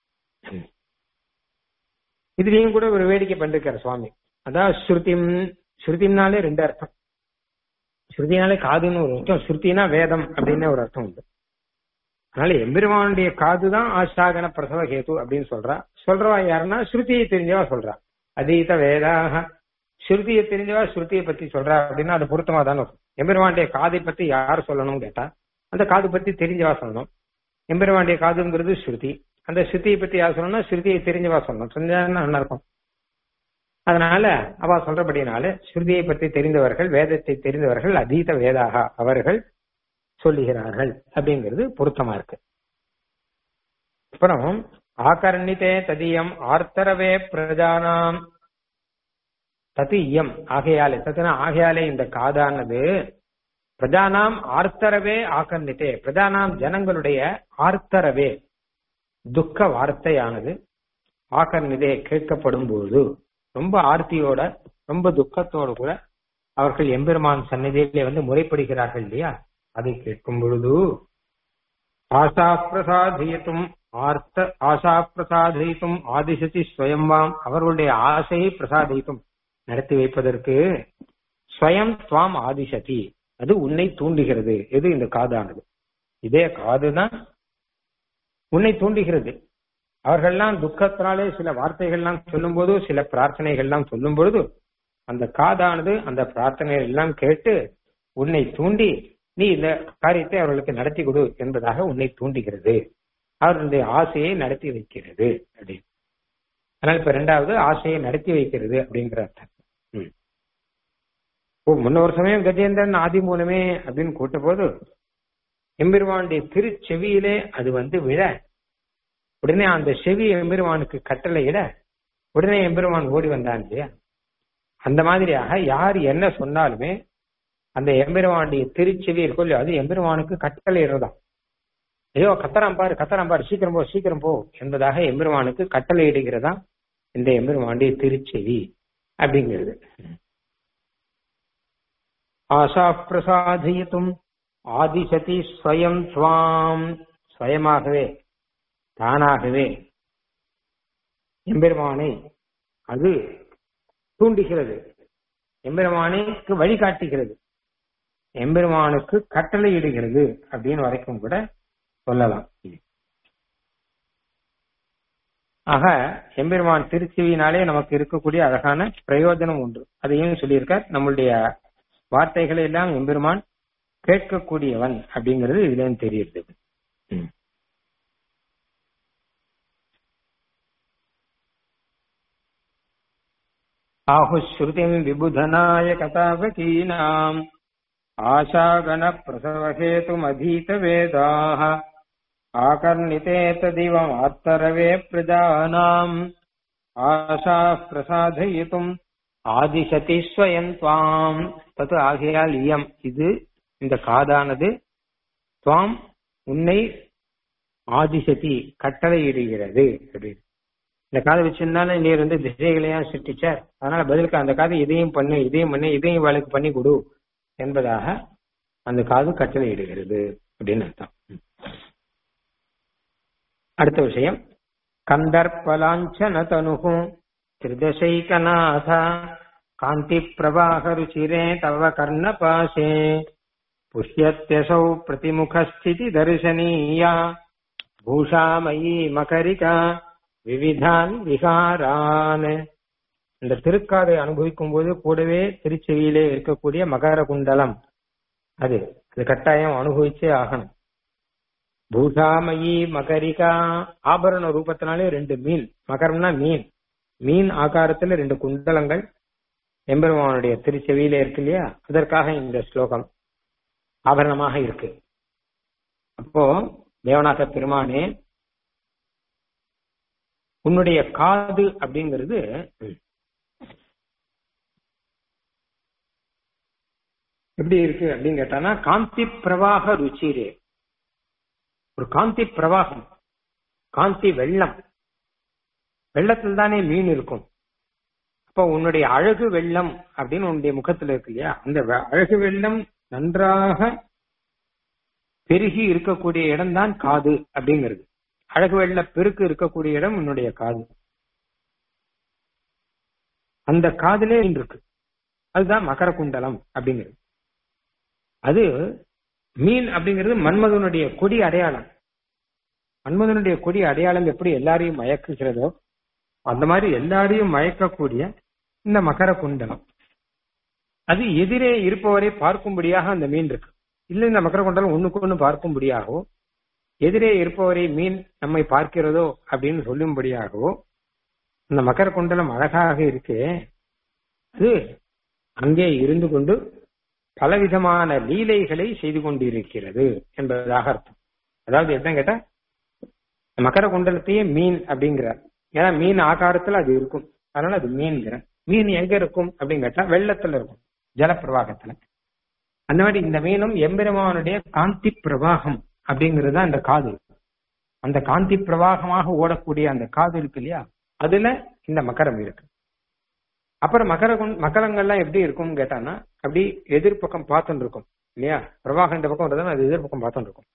இதுலயும் கூட ஒரு வேடிக்கை பண்ணிருக்காரு சுவாமி அதான் ஸ்ருதிம் ஸ்ருதிம்னாலே ரெண்டு அர்த்தம் ஸ்ருதினாலே காதுன்னு ஒரு அர்த்தம் ஸ்ருதினா வேதம் அப்படின்னு ஒரு அர்த்தம் உண்டு அதனால எம்பெருமானுடைய காதுதான் ஆஷாகன பிரசவ கேது அப்படின்னு சொல்றா சொல்றவா யாருன்னா ஸ்ருதியை தெரிஞ்சவா சொல்றா அதீத வேதாக ஸ்ருதியை தெரிஞ்சவா ஸ்ருதியை பத்தி சொல்றா அப்படின்னா அது பொருத்தமா தானே எம்பெருமானுடைய காதை பத்தி யார் சொல்லணும்னு கேட்டா அந்த காது பத்தி தெரிஞ்சவா சொல்லணும் எம்பெருமானுடைய காதுங்கிறது ஸ்ருதி அந்த ஸ்ருதியை பத்தி யார் சொல்லணும்னா ஸ்ருதியை தெரிஞ்சவா சொல்லணும் சொன்னா நல்லா இருக்கும் அதனால அவ சொல்றபடினால ஸ்ருதியை பற்றி தெரிந்தவர்கள் வேதத்தை தெரிந்தவர்கள் அதீத வேதாக அவர்கள் சொல்லுகிறார்கள் அப்படிங்கிறது பொருத்தமா இருக்கு அப்புறம் ஆகர்ணித்தே ததியம் ஆர்த்தரவே பிரஜானாம் தது இயம் ஆகையாலே தத்துனா ஆகையாலே இந்த காதானது பிரஜானாம் ஆர்த்தரவே ஆகர்ணித்தே பிரஜானாம் ஜனங்களுடைய ஆர்த்தரவே துக்க வார்த்தையானது ஆகர்ணிதே கேட்கப்படும் போது ரொம்ப ஆர்த்தியோட ரொம்ப துக்கத்தோடு கூட அவர்கள் எம்பெருமான் சந்நிதியிலே வந்து முறைப்படுகிறார்கள் இல்லையா அதை கேட்கும் பொழுது ஆசா பிரசாதியத்தும் ஆர்த்த ஆசா பிரசாதித்தும் ஆதிசதி ஸ்வயம்வாம் அவர்களுடைய ஆசையை பிரசாதித்தும் நடத்தி வைப்பதற்கு ஸ்வயம் துவாம் ஆதிசதி அது உன்னை தூண்டுகிறது எது இந்த காதானது இதே காதுதான் உன்னை தூண்டுகிறது அவர்கள்லாம் துக்கத்தினாலே சில வார்த்தைகள்லாம் சொல்லும் போது சில பிரார்த்தனைகள்லாம் சொல்லும் பொழுது அந்த காதானது அந்த பிரார்த்தனைகள் எல்லாம் கேட்டு உன்னை தூண்டி நீ இந்த காரியத்தை அவர்களுக்கு நடத்தி கொடு என்பதாக உன்னை தூண்டுகிறது அவர்களுடைய ஆசையை நடத்தி வைக்கிறது அப்படின்னு அதனால இப்ப ரெண்டாவது ஆசையை நடத்தி வைக்கிறது அப்படிங்கிற அர்த்தம் ஓ முன்ன ஒரு சமயம் கஜேந்திரன் ஆதி மூலமே அப்படின்னு கூட்ட போது எம்பெருமானுடைய திருச்செவியிலே அது வந்து விழ உடனே அந்த செவி எம்பெருமானுக்கு கட்டளை இட உடனே எம்பெருமான் ஓடி வந்தான் இல்லையா அந்த மாதிரியாக யார் என்ன சொன்னாலுமே அந்த எம்பெருமானுடைய திருச்செவி இருக்கும் இல்லையா அது எம்பெருமானுக்கு கட்டளை இடதான் ஐயோ கத்தராம் பாரு கத்தராம் பாரு சீக்கிரம் போ சீக்கிரம் போ என்பதாக எம்பெருமானுக்கு கட்டளை இடுகிறதா இந்த எம்பெருமானுடைய திருச்செவி அப்படிங்கிறது ஆசா பிரசாதியத்தும் ஆதிசதி ஸ்வயம் சுவாம் ஸ்வயமாகவே தானாகவே எம்பெருமானை அது தூண்டுகிறது எம்பெருமானுக்கு வழிகாட்டுகிறது எம்பெருமானுக்கு கட்டளை இடுகிறது அப்படின்னு வரைக்கும் கூட சொல்லலாம் ஆக எம்பெருமான் திருச்சிவினாலே நமக்கு இருக்கக்கூடிய அழகான பிரயோஜனம் உண்டு அதையும் சொல்லியிருக்கார் நம்மளுடைய வார்த்தைகளை எல்லாம் எம்பெருமான் கேட்கக்கூடியவன் அப்படிங்கிறது இதுல தெரியுது आहुश्रुतिम् विबुधनाय कथावकीनाम् आशागणप्रसवहेतुमधीतवेदाः आकर्णिते तदिवमात्तरवे प्रजानाम् ஆசா பிரசாதயித்தும் ஆதிசதி ஸ்வயம் துவாம் தத்து ஆகையால் இயம் இது இந்த காதானது துவாம் உன்னை ஆதிசதி கட்டளையிடுகிறது அப்படின்னு இந்த காதை வச்சிருந்தாலும் நீர் வந்து திசைகளையும் சிருஷ்டிச்சார் அதனால பதிலுக்கு அந்த காதை இதையும் பண்ணு இதையும் பண்ணு இதையும் வேலைக்கு பண்ணி கொடு என்பதாக அந்த காது கட்டளையிடுகிறது அப்படின்னு அர்த்தம் அடுத்த விஷயம் கந்தர்பலாஞ்சன தனுகு திரிதசைகநாத காந்தி பிரவாக ருச்சிரே தவ கர்ணபாசே புஷ்யத்யசௌ பிரதிமுகஸ்திதி தரிசனீயா பூஷாமயி மகரிகா விவிதான் விகாரான் இந்த திருக்காதை அனுபவிக்கும் போது கூடவே திருச்செவியிலே இருக்கக்கூடிய மகர குண்டலம் அது அது கட்டாயம் அனுபவிச்சே ஆகணும் பூஷாமயி மகரிகா ஆபரண ரூபத்தினாலே ரெண்டு மீன் மகரம்னா மீன் மீன் ஆகாரத்துல ரெண்டு குண்டலங்கள் எம்பெருமானுடைய திருச்செவியில இருக்கு இல்லையா அதற்காக இந்த ஸ்லோகம் ஆபரணமாக இருக்கு அப்போ தேவநாத பெருமானே உன்னுடைய காது அப்படிங்கிறது எப்படி இருக்கு அப்படின்னு கேட்டானா காந்தி பிரவாக ருச்சிரே ஒரு காந்தி பிரவாகம் காந்தி வெள்ளம் வெள்ளத்தில் தானே மீன் இருக்கும் அப்ப உன்னுடைய அழகு வெள்ளம் அப்படின்னு உன்னுடைய முகத்துல இருக்கு இல்லையா அந்த வெ- அழகு வெள்ளம் நன்றாக பெருகி இருக்கக்கூடிய இடம் தான் காது அப்படிங்கிறது அழகு வெள்ள பெருக்கு இருக்கக்கூடிய இடம் உன்னுடைய காது அந்த காதிலே மீன் இருக்கு அதுதான் மகர குண்டலம் அப்படிங்கிறது அது மீன் அப்படிங்கிறது மன்மதனுடைய கொடி அடையாளம் மன்மதனுடைய கொடி அடையாளம் எப்படி எல்லாரையும் மயக்குகிறதோ அந்த மாதிரி எல்லாரையும் மயக்கக்கூடிய இந்த மகர குண்டலம் அது எதிரே இருப்பவரை பார்க்கும்படியாக அந்த மீன் இருக்கு இல்ல இந்த மகர குண்டலம் ஒண்ணுக்கு ஒண்ணு பார்க்கும்படியாகவோ எதிரே இருப்பவரை மீன் நம்மை பார்க்கிறதோ அப்படின்னு சொல்லும்படியாகவோ இந்த மகர குண்டலம் அழகாக இருக்கு அது அங்கே இருந்து கொண்டு பலவிதமான லீலைகளை செய்து கொண்டிருக்கிறது என்பதாக அர்த்தம் அதாவது என்ன கேட்டா மகர குண்டலத்தையே மீன் அப்படிங்கிறார் ஏன்னா மீன் ஆகாரத்துல அது இருக்கும் அதனால அது மீன்கிற மீன் எங்க இருக்கும் அப்படின்னு கேட்டா வெள்ளத்துல இருக்கும் ஜலப்பிரவாகத்துல அந்த மாதிரி இந்த மீனும் எம்பெருமானுடைய காந்தி பிரவாகம் அப்படிங்கிறது தான் அந்த காது அந்த காந்தி பிரவாகமாக ஓடக்கூடிய அந்த காது இருக்கு இல்லையா அதுல இந்த மகரம் இருக்கு அப்புறம் மகர குண்- மகரங்கள்லாம் எப்படி இருக்கும்னு கேட்டான்னா அப்படி எதிர்பக்கம் பார்த்துட்டு இருக்கும் இல்லையா பிரவாகம் இந்த பக்கம் வருதுன்னா அது எதிர்பக்கம் பார்த்துட்டு இருக்கும்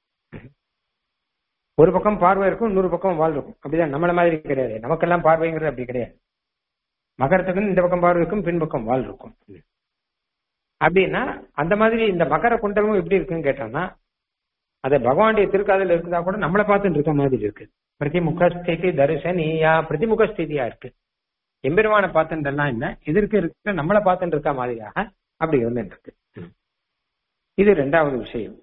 ஒரு பக்கம் பார்வை இருக்கும் இன்னொரு பக்கம் வால் இருக்கும் அப்படிதான் நம்மள மாதிரி கிடையாது நமக்கெல்லாம் பார்வைங்கிறது அப்படி கிடையாது மகரத்துக்கு இந்த பக்கம் பார்வை இருக்கும் பின்பக்கம் வால் இருக்கும் அப்படின்னா அந்த மாதிரி இந்த மகர குண்டலமும் எப்படி இருக்குன்னு கேட்டான்னா அது பகவானுடைய திருக்காதல இருக்குதா கூட நம்மளை பார்த்துட்டு இருக்க மாதிரி இருக்கு பிரதிமுக ஸ்திதி தரிசனியா பிரதிமுக ஸ்திதியா இருக்கு எம்பெருமான பார்த்துட்டெல்லாம் இல்ல எதிர்க்க இருக்க நம்மளை பார்த்துட்டு இருக்க மாதிரியாக அப்படி இருந்துட்டு இருக்கு இது ரெண்டாவது விஷயம்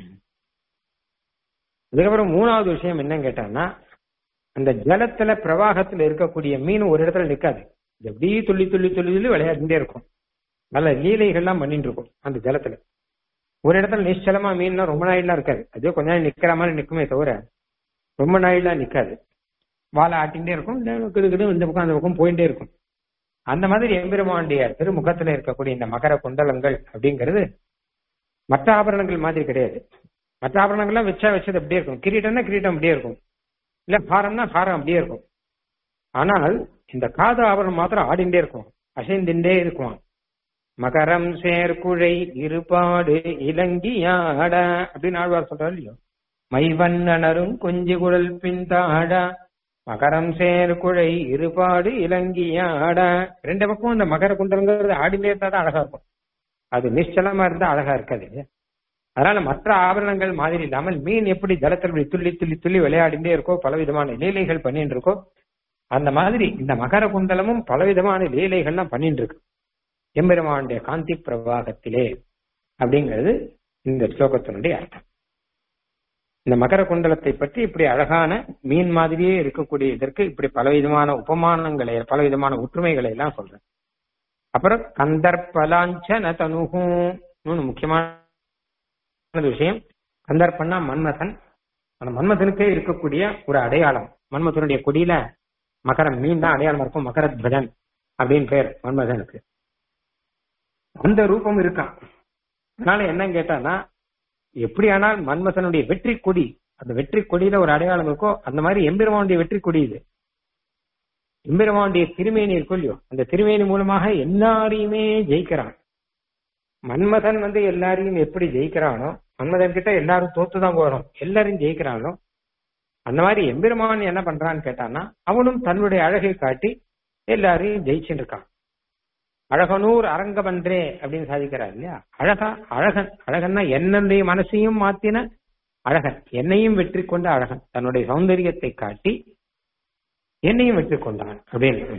இதுக்கப்புறம் மூணாவது விஷயம் என்னன்னு கேட்டான்னா அந்த ஜலத்துல பிரவாகத்துல இருக்கக்கூடிய மீன் ஒரு இடத்துல நிக்காது இது அப்படியே துள்ளி துள்ளி துள்ளி துள்ளி விளையாடிட்டே இருக்கும் நல்ல லீலைகள்லாம் பண்ணிட்டு இருக்கும் அந்த ஜலத்துல ஒரு இடத்துல நிச்சலமா மீன்னா ரொம்ப நாயிலாம் இருக்காது அதே கொஞ்ச நாள் நிக்கிற மாதிரி நிக்குமே தவிர ரொம்ப நாயிலாம் நிக்காது வாழை ஆட்டிகிட்டே இருக்கும் கிடு கிடு இந்த பக்கம் அந்த பக்கம் போயிட்டே இருக்கும் அந்த மாதிரி எம்பெருமானுடைய திருமுகத்துல இருக்கக்கூடிய இந்த மகர குண்டலங்கள் அப்படிங்கிறது மற்ற ஆபரணங்கள் மாதிரி கிடையாது மற்ற ஆபரணங்கள்லாம் வச்சா வச்சது அப்படியே இருக்கும் கிரீட்டம்னா கிரீட்டம் அப்படியே இருக்கும் இல்ல ஹாரம்னா ஹாரம் அப்படியே இருக்கும் ஆனால் இந்த காது ஆபரணம் மாத்திரம் ஆடிண்டே இருக்கும் அசைந்துட்டே இருக்கும் மகரம் சேர்குழை இருபாடு இலங்கியாட அப்படின்னு ஆழ்வார் சொல்றாரு இல்லையோ மைவண்ணனரும் கொஞ்சி குழல் பின்தாட மகரம் சேர்குழை இருபாடு இலங்கியாட ரெண்டு பக்கம் இந்த மகர குண்டலங்கிறது ஆடிண்டே இருந்தா தான் அழகா இருக்கும் அது நிச்சலமா இருந்தா அழகா இருக்காது அதனால மற்ற ஆபரணங்கள் மாதிரி இல்லாமல் மீன் எப்படி ஜலத்தில் இப்படி துள்ளி துள்ளி துள்ளி விளையாடிண்டே இருக்கோ பலவிதமான லீலைகள் பண்ணிட்டு இருக்கோ அந்த மாதிரி இந்த மகர குண்டலமும் பலவிதமான லீலைகள்லாம் பண்ணிட்டு இருக்கு எம்பெருமானுடைய காந்தி பிரவாகத்திலே அப்படிங்கிறது இந்த ஸ்லோகத்தினுடைய அர்த்தம் இந்த மகர குண்டலத்தை பற்றி இப்படி அழகான மீன் மாதிரியே இருக்கக்கூடிய இதற்கு இப்படி பலவிதமான உபமானங்களை பலவிதமான ஒற்றுமைகளை எல்லாம் சொல்றேன் அப்புறம் கந்தர்பலாஞ்சன தனுகும் முக்கியமான விஷயம் கந்தர்பன்னா மன்மதன் அந்த மன்மதனுக்கே இருக்கக்கூடிய ஒரு அடையாளம் மன்மதனுடைய கொடியில மகரம் மீன் தான் அடையாளம் இருக்கும் மகரத்வஜன் அப்படின்னு பேர் மன்மதனுக்கு அந்த ரூபம் இருக்கான் அதனால என்ன கேட்டானா எப்படியானால் மன்மதனுடைய வெற்றி கொடி அந்த வெற்றி கொடியில ஒரு அடையாளம் இருக்கோ அந்த மாதிரி எம்பெருமானுடைய வெற்றி கொடி இது எம்பெருமானுடைய திருமேனி இருக்கும் இல்லையோ அந்த திருமேனி மூலமாக எல்லாரையுமே ஜெயிக்கிறான் மன்மதன் வந்து எல்லாரையும் எப்படி ஜெயிக்கிறானோ மன்மதன் கிட்ட எல்லாரும் தோத்துதான் போறோம் எல்லாரையும் ஜெயிக்கிறானோ அந்த மாதிரி எம்பெருமான் என்ன பண்றான்னு கேட்டான்னா அவனும் தன்னுடைய அழகை காட்டி எல்லாரையும் ஜெயிச்சுட்டு இருக்கான் அழகனூர் அரங்கமன்றே அப்படின்னு சாதிக்கிறார் இல்லையா அழகா அழகன் அழகன்னா என்னுடைய மனசையும் மாத்தின அழகன் என்னையும் வெற்றி கொண்ட அழகன் தன்னுடைய சௌந்தரியத்தை காட்டி என்னையும் வெற்றி கொண்டான் அப்படின்னு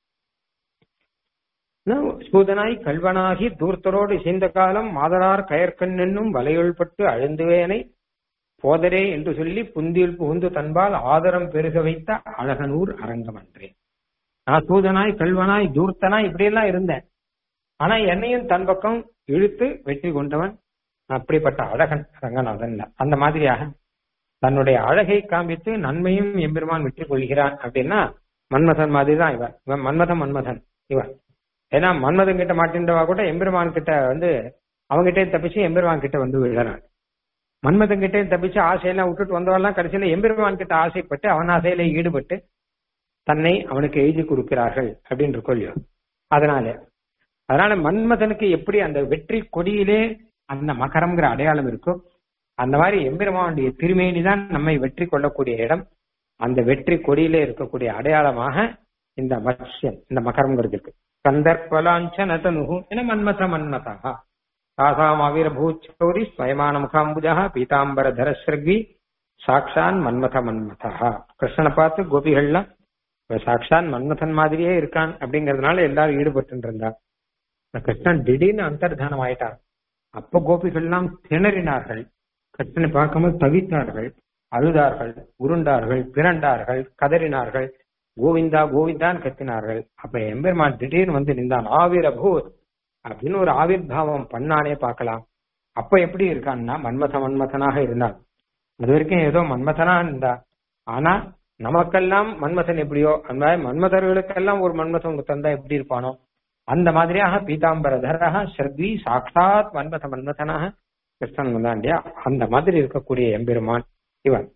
சூதனாய் கல்வனாகி தூர்த்தரோடு இசைந்த காலம் மாதரார் கயற்கண் என்னும் வலையுள்பட்டு அழுந்துவேனை போதரே என்று சொல்லி புந்தியில் புகுந்து தன்பால் ஆதரம் பெருக வைத்த அழகனூர் அரங்கம் அன்றே நான் சூதனாய் கல்வனாய் தூர்த்தனாய் இப்படியெல்லாம் இருந்தேன் ஆனா என்னையும் தன் பக்கம் இழுத்து வெற்றி கொண்டவன் அப்படிப்பட்ட அழகன் ரங்கநாதன் அந்த மாதிரியாக தன்னுடைய அழகை காண்பித்து நன்மையும் எம்பெருமான் வெற்றி கொள்கிறான் அப்படின்னா மன்மதன் மாதிரி தான் இவன் இவன் மன்மதன் மன்மதன் இவன் ஏன்னா மன்மதன் கிட்ட மாட்டின்றவா கூட எம்பெருமான் கிட்ட வந்து அவங்ககிட்டே தப்பிச்சு எம்பெருமான் கிட்ட வந்து விழுறான் மன்மதன் கிட்டே தப்பிச்சு ஆசையெல்லாம் விட்டுட்டு வந்தவெல்லாம் கடைசியில எம்பெருமான் கிட்ட ஆசைப்பட்டு அவன் ஆசையில ஈடுபட்டு தன்னை அவனுக்கு எழுதி கொடுக்கிறார்கள் அப்படின்னு இருக்கொள்ளியோ அதனால அதனால மன்மதனுக்கு எப்படி அந்த வெற்றி கொடியிலே அந்த மகரம்ங்கிற அடையாளம் இருக்கோ அந்த மாதிரி எம்பெருமானுடைய திருமேனி தான் நம்மை வெற்றி கொள்ளக்கூடிய இடம் அந்த வெற்றி கொடியிலே இருக்கக்கூடிய அடையாளமாக இந்த மத்ஸ்யன் இந்த மகரம்ங்கிறது இருக்கு கந்தர்பலாஞ்சனதனு என மன்மத மன்மதா தாசாம் ஆவிரபூச்சௌரி ஸ்வயமான முகாம்புஜா பீதாம்பர தரஸ்ரக்வி சாக்ஷான் மன்மத மன்மதா கிருஷ்ணனை பார்த்து கோபிகள்லாம் சாக்ஷான் மன்மதன் மாதிரியே இருக்கான் அப்படிங்கறதுனால எல்லாரும் ஈடுபட்டு இருந்தா கிருஷ்ணன் திடீர்னு அந்தர்தானம் ஆயிட்டான் அப்ப கோபிகள்லாம் திணறினார்கள் கிருஷ்ணனை பார்க்கும்போது தவித்தார்கள் அழுதார்கள் உருண்டார்கள் பிறண்டார்கள் கதறினார்கள் கோவிந்தா கோவிந்தான்னு கத்தினார்கள் அப்ப எம்பெருமான் திடீர்னு வந்து நின்றான் ஆவிர பூத் அப்படின்னு ஒரு ஆவிர்வாவம் பண்ணானே பார்க்கலாம் அப்ப எப்படி இருக்கான்னா மன்மத மன்மதனாக இருந்தான் அது வரைக்கும் ஏதோ மன்மதனா இருந்தா ஆனா நமக்கெல்லாம் மன்மதன் எப்படியோ அந்த மாதிரி மன்மதர்களுக்கெல்லாம் ஒரு மன்மதன் தந்தா எப்படி இருப்பானோ அந்த மாதிரியாக பீதாம்பரதராக ஸ்ரத்வி சாட்சாத் மன்மத மன்மதனாக கிருஷ்ணன் வந்தாண்டியா அந்த மாதிரி இருக்கக்கூடிய எம்பெருமான் இவன்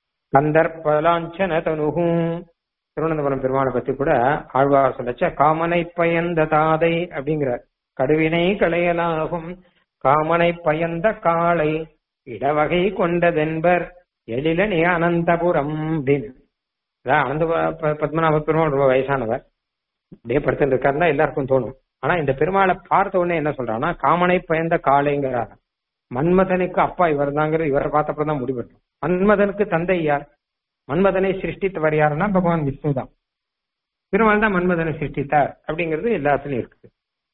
கந்தர்பலாஞ்சன தனுகும் திருவனந்தபுரம் பெருமாளை பத்தி கூட ஆழ்வார் சொல்லச்ச காமனை பயந்த தாதை அப்படிங்கிறார் கடுவினை களையலாகும் காமனை பயந்த காளை இடவகை கொண்டதென்பர் எழிலனே அனந்தபுரம் அப்படின்னு அதான் அனந்த பத்மநாப பெருமாள் ரொம்ப வயசானவர் அப்படியே படுத்துட்டு இருக்காருன்னா எல்லாருக்கும் தோணும் ஆனா இந்த பெருமாளை பார்த்த உடனே என்ன சொல்றான்னா காமனை பயந்த காளைங்கிறார் மன்மதனுக்கு அப்பா இவர் தாங்கிறது இவரை பார்த்தப்பதான் முடிவெட்டும் மன்மதனுக்கு தந்தை யார் மன்மதனை சிருஷ்டித்தவர் யாருன்னா பகவான் விஷ்ணு தான் பெருமாள் தான் மன்மதனை சிருஷ்டித்தார் அப்படிங்கிறது எல்லாத்துலயும் இருக்குது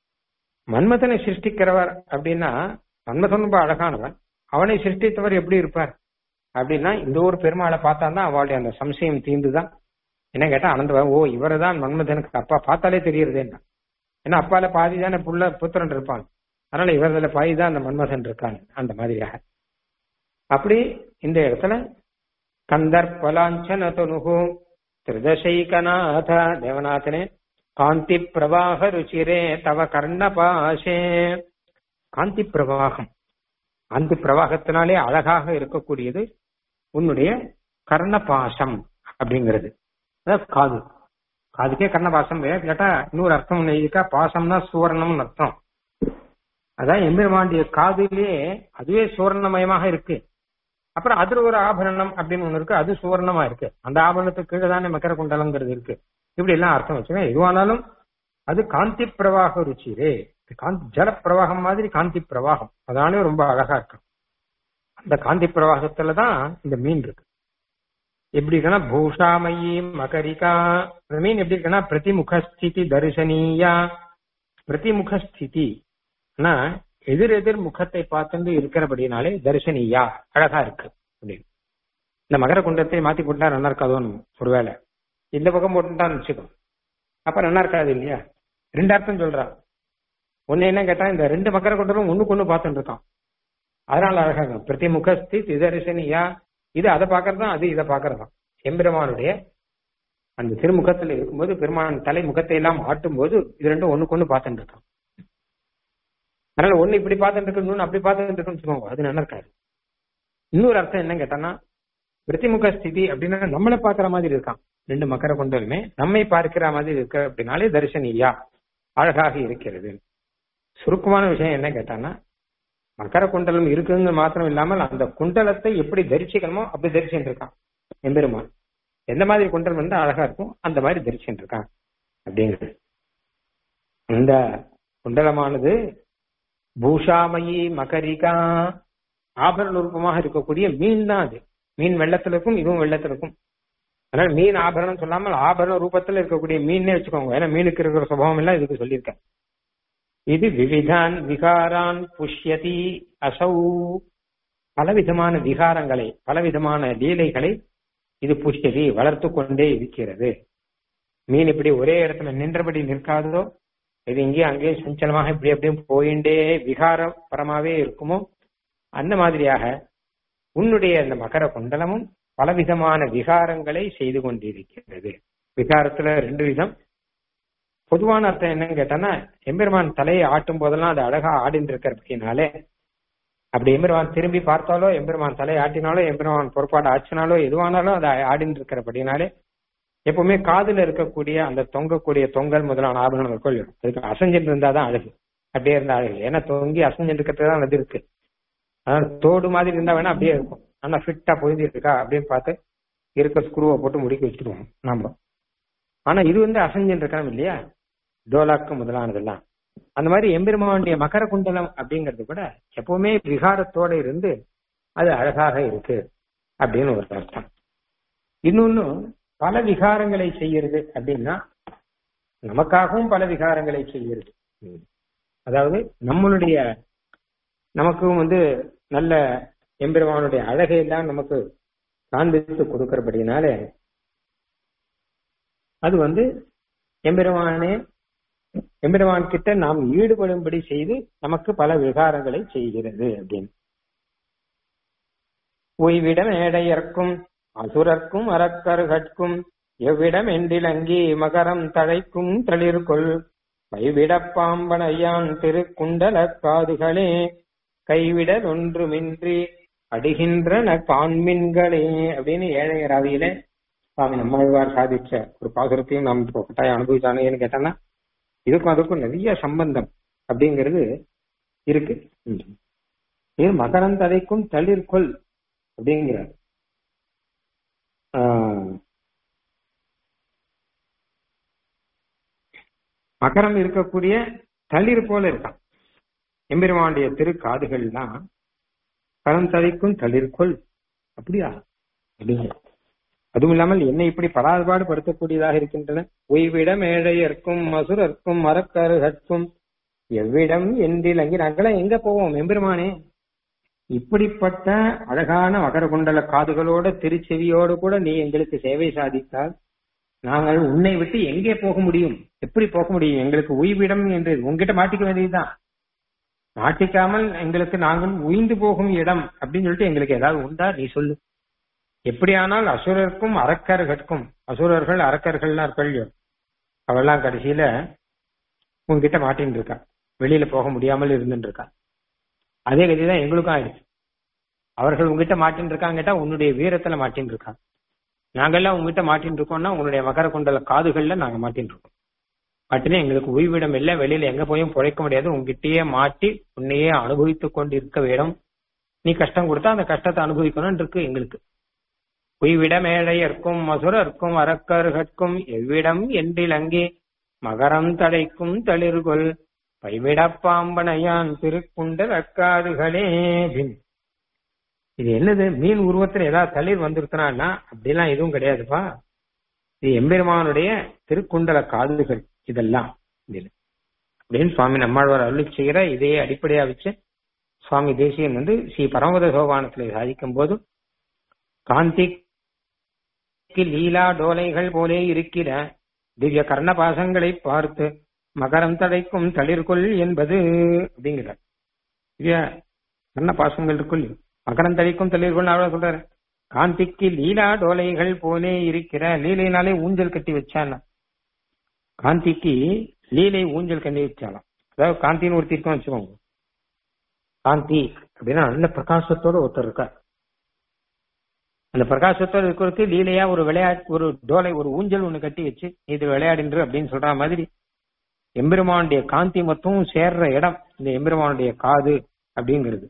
மன்மதனை சிருஷ்டிக்கிறவர் அப்படின்னா மன்மதன் ரொம்ப அழகானவன் அவனை சிருஷ்டித்தவர் எப்படி இருப்பார் அப்படின்னா இந்த ஒரு பெருமாளை பார்த்தா தான் அவளுடைய அந்த சம்சயம் தீர்ந்துதான் என்ன கேட்டா அனந்த ஓ இவரை தான் மன்மதனுக்கு அப்பா பார்த்தாலே தெரியறதேன்னா ஏன்னா அப்பால பாதி தானே புள்ள புத்திரன் இருப்பான் அதனால இவர்ல பாதி தான் அந்த மன்மதன் இருக்கான் அந்த மாதிரியாக அப்படி இந்த இடத்துல கந்தர்பலாஞ்சன தொனுகு திருதசைகநாத தேவநாதனே காந்தி பிரவாக ருச்சிரே தவ கர்ணபாஷே காந்தி பிரவாகம் காந்தி பிரவாகத்தினாலே அழகாக இருக்கக்கூடியது உன்னுடைய கர்ணபாசம் அப்படிங்கிறது அதாவது காது காதுக்கே கர்ணபாசம் கேட்டா இன்னொரு அர்த்தம் ஒண்ணு இருக்கா பாசம்னா சுவர்ணம்னு அர்த்தம் அதான் எம்பெருமாண்டிய காதிலே அதுவே சுவர்ணமயமாக இருக்கு அப்புறம் அதுல ஒரு ஆபரணம் அப்படின்னு ஒண்ணு இருக்கு அது சுவர்ணமா இருக்கு அந்த ஆபரணத்துக்கு கீழே தானே மக்கர குண்டலங்கிறது இருக்கு இப்படி எல்லாம் அர்த்தம் வச்சுக்கோங்க எதுவானாலும் அது காந்தி பிரவாக ருச்சிரே காந்தி ஜல பிரவாகம் மாதிரி காந்தி பிரவாகம் அதானே ரொம்ப அழகா இருக்கு அந்த காந்தி பிரவாகத்துல தான் இந்த மீன் இருக்கு எப்படி இருக்குன்னா பூஷாமயி மகரிகா இந்த மீன் எப்படி இருக்குன்னா பிரதிமுகஸ்திதி தரிசனியா பிரதிமுகஸ்திதி ஆனா எதிர் எதிர் முகத்தை பார்த்துட்டு இருக்கிறபடினாலே தரிசனியா அழகா இருக்கு அப்படின்னு இந்த மகர குண்டத்தை மாத்தி போட்டா நல்லா இருக்காதோன்னு ஒருவேளை இந்த பக்கம் போட்டுட்டான்னு வச்சுக்கோ அப்ப நல்லா இருக்காது இல்லையா ரெண்டு அர்த்தம் சொல்றான் ஒன்னு என்ன கேட்டா இந்த ரெண்டு மக்கர குண்டரும் ஒண்ணுக்கு ஒண்ணு பார்த்துட்டு இருக்கான் அதனால அழகா இருக்கும் பிரதிமுகஸ்தி திதரிசனியா இது அதை பாக்குறதா அது இதை பாக்குறதா எம்பெருமானுடைய அந்த திருமுகத்துல இருக்கும்போது பெருமான் தலை முகத்தை எல்லாம் ஆட்டும் போது இது ரெண்டும் ஒண்ணுக்கு ஒண்ணு பார்த்துட்டு இருக்கான் அதனால ஒண்ணு இப்படி பார்த்துட்டு இருக்கு இன்னொன்னு அப்படி பார்த்துட்டு இருக்குன்னு வச்சுக்கோங்க அது நல்லா இருக்காது இன்னொரு அர்த்தம் என்ன கேட்டான்னா விருத்திமுக ஸ்திதி அப்படின்னா நம்மளை பாக்குற மாதிரி இருக்கான் ரெண்டு மக்கரை கொண்டாலுமே நம்மை பார்க்கிற மாதிரி இருக்கு அப்படின்னாலே தரிசனியா அழகாக இருக்கிறது சுருக்கமான விஷயம் என்ன கேட்டான்னா மக்கர குண்டலம் இருக்குங்க மாத்திரம் இல்லாமல் அந்த குண்டலத்தை எப்படி தரிசிக்கணுமோ அப்படி தரிசிட்டு இருக்கான் எம்பெருமான் எந்த மாதிரி குண்டலம் வந்து அழகா இருக்கும் அந்த மாதிரி தரிசிட்டு இருக்கான் அப்படிங்கிறது அந்த குண்டலமானது பூஷாமயி மகரிகா ஆபரண ரூபமாக இருக்கக்கூடிய மீன் தான் அது மீன் வெள்ளத்துல இருக்கும் இதுவும் வெள்ளத்துல இருக்கும் அதனால மீன் ஆபரணம் சொல்லாமல் ஆபரண ரூபத்துல இருக்கக்கூடிய மீன்னே வச்சுக்கோங்க ஏன்னா மீனுக்கு இருக்கிற சுபாவம் எல்லாம் இதுக்கு சொல்லியிருக்கேன் இது விவிதான் விகாரான் புஷ்யதி அசௌ பலவிதமான விகாரங்களை பலவிதமான லீலைகளை இது புஷ்யதி வளர்த்து கொண்டே இருக்கிறது மீன் இப்படி ஒரே இடத்துல நின்றபடி நிற்காதோ இது இங்கேயும் அங்கேயும் சஞ்சலமாக இப்படி அப்படியே போயிண்டே விகாரபரமாவே இருக்குமோ அந்த மாதிரியாக உன்னுடைய அந்த மகர குண்டலமும் பலவிதமான விகாரங்களை செய்து கொண்டிருக்கிறது விகாரத்துல ரெண்டு விதம் பொதுவான அர்த்தம் என்னன்னு கேட்டான்னா எம்பெருமான் தலையை ஆட்டும் போதெல்லாம் அது அழகா ஆடின்னு இருக்கிறதுனாலே அப்படி எம்பெருமான் திரும்பி பார்த்தாலோ எம்பெருமான் தலையை ஆட்டினாலோ எம்பெருமான் பொறுப்பாடு ஆச்சினாலோ எதுவானாலும் அது ஆடின்னு இருக்கிறபடினாலே எப்பவுமே காதுல இருக்கக்கூடிய அந்த தொங்கக்கூடிய தொங்கல் முதலான ஆபரணங்கள் கொள்ளும் அதுக்கு அசைஞ்சிட்டு இருந்தாதான் அழகு அப்படியே இருந்தா அழகு ஏன்னா தொங்கி அசைஞ்சிட்டு இருக்கிறது தான் அது இருக்கு அதாவது தோடு மாதிரி இருந்தா வேணா அப்படியே இருக்கும் ஆனா ஃபிட்டா பொழுதி இருக்கா அப்படின்னு பார்த்து இருக்க ஸ்க்ரூவை போட்டு முடிக்க வச்சிருவோம் நாம ஆனா இது வந்து அசைஞ்சுட்டு இருக்கணும் இல்லையா டோலாக்கு முதலானதெல்லாம் அந்த மாதிரி எம்பெருமானுடைய மகர குண்டலம் அப்படிங்கிறது கூட எப்பவுமே விகாரத்தோட இருந்து அது அழகாக இருக்கு அப்படின்னு ஒரு அர்த்தம் இன்னொன்னு பல விகாரங்களை செய்யறது அப்படின்னா நமக்காகவும் பல விகாரங்களை செய்யறது அதாவது நம்மளுடைய நமக்கும் வந்து நல்ல எம்பெருமானுடைய அழகை எல்லாம் நமக்கு காண்பித்து கொடுக்கறபடினால அது வந்து எம்பெருமானே எம்பெருமான் கிட்ட நாம் ஈடுபடும்படி செய்து நமக்கு பல விகாரங்களை செய்கிறது அப்படின்னு ஓய்விடம் ஏடையர்க்கும் அசுரர்க்கும் அறக்கருகட்கும் எவ்விடம் எண்டிலங்கி மகரம் தழைக்கும் தளிர்கொள் கைவிடப் பாம்பனையான் திருக்குண்டல காதுகளே கைவிடல் ஒன்றுமின்றி அடிகின்றன காண்மின்களே அப்படின்னு ஏழையர் அவையில சுவாமி நம்மாழ்வார் சாதிச்ச ஒரு பாசுரத்தையும் நாம் இப்போ கட்டாயம் அனுபவிச்சானேன்னு கேட்டான்னா இதுக்கும் அதுக்கும் நிறைய சம்பந்தம் அப்படிங்கிறது இருக்கு இது மகரந்ததைக்கும் தளிர்கொள் அப்படிங்கிறார் மகரம் இருக்கக்கூடிய தளிர் போல இருக்கான் எம்பெருமானுடைய திருக்காதுகள்லாம் கரந்ததைக்கும் தளிர்கொள் அப்படியா அப்படிங்கிற அதுவும் இல்லாமல் என்னை இப்படி படாதுபாடு படுத்தக்கூடியதாக இருக்கின்றன ஓய்விடம் ஏழையர்க்கும் மசுரர்க்கும் மரக்கருகற்கும் எவ்விடம் என்றில் அங்கே நாங்களாம் எங்க போவோம் எம்பெருமானே இப்படிப்பட்ட அழகான மகரகுண்டல காதுகளோட திருச்செவியோடு கூட நீ எங்களுக்கு சேவை சாதித்தால் நாங்கள் உன்னை விட்டு எங்கே போக முடியும் எப்படி போக முடியும் எங்களுக்கு உய்விடம் என்று உங்ககிட்ட மாட்டிக்க வேண்டியதுதான் மாட்டிக்காமல் எங்களுக்கு நாங்கள் உயிந்து போகும் இடம் அப்படின்னு சொல்லிட்டு எங்களுக்கு ஏதாவது உண்டா நீ சொல்லு எப்படியானால் அசுரருக்கும் அரக்கர்களுக்கும் அசுரர்கள் அரக்கர்கள்லாம் இருக்கல்லையோ அவெல்லாம் கடைசியில உங்ககிட்ட மாட்டின்னு இருக்கா வெளியில போக முடியாமல் இருந்துட்டு இருக்கா அதே கதிதான் எங்களுக்கும் ஆயிடுச்சு அவர்கள் உங்ககிட்ட மாட்டின்னு இருக்காங்க கேட்டா உன்னுடைய வீரத்துல மாட்டின்னு இருக்கா நாங்கெல்லாம் உங்ககிட்ட மாட்டின்னு இருக்கோம்னா உன்னுடைய மகர குண்டல காதுகள்ல நாங்க மாட்டின்னு இருக்கோம் மாட்டினே எங்களுக்கு ஓய்விடம் இல்லை வெளியில எங்க போயும் பிழைக்க முடியாது உங்ககிட்டயே மாட்டி உன்னையே அனுபவித்து கொண்டு இருக்க வேணும் நீ கஷ்டம் கொடுத்தா அந்த கஷ்டத்தை அனுபவிக்கணும் இருக்கு எங்களுக்கு உய்விடம் ஏழையர்க்கும் மசுரர்க்கும் அரக்கர்கட்கும் எவ்விடம் என்றில் அங்கே மகரம் தடைக்கும் தளிர்கொள் பைவிடப்பாம்பனையான் திருக்குண்டல் அக்காதுகளே இது என்னது மீன் உருவத்துல ஏதாவது தளிர் வந்திருக்கிறான்னா அப்படிலாம் எதுவும் கிடையாதுப்பா இது எம்பெருமானுடைய திருக்குண்டல காதுகள் இதெல்லாம் இதுல அப்படின்னு சுவாமி நம்மாழ்வார் அருளி செய்கிற இதையே அடிப்படையா வச்சு சுவாமி தேசியன் வந்து ஸ்ரீ பரமத சோபானத்துல சாதிக்கும் போது காந்தி லீலா டோலைகள் போலே இருக்கிற திவ்ய கர்ண பாசங்களை பார்த்து மகரம் தடைக்கும் தளிர்கொள் என்பது அப்படிங்கிறார் திவ்ய கர்ண பாசங்கள் இருக்குள் மகரம் தடைக்கும் தளிர்கொள் அவ்வளவு சொல்றாரு காந்திக்கு லீலா டோலைகள் போலே இருக்கிற லீலைனாலே ஊஞ்சல் கட்டி வச்சான் காந்திக்கு லீலை ஊஞ்சல் கட்டி வச்சாலாம் அதாவது காந்தின்னு ஒருத்தர் இருக்கோம் வச்சுக்கோங்க காந்தி அப்படின்னா நல்ல பிரகாசத்தோட ஒருத்தர் இருக்கார் அந்த பிரகாசத்தோட இருக்கிறதுக்கு லீலையா ஒரு விளையாட்டு ஒரு டோலை ஒரு ஊஞ்சல் ஒண்ணு கட்டி வச்சு இது விளையாடின்று அப்படின்னு சொல்ற மாதிரி எம்பெருமானுடைய காந்தி மொத்தம் சேர்ற இடம் இந்த எம்பெருமானுடைய காது அப்படிங்கிறது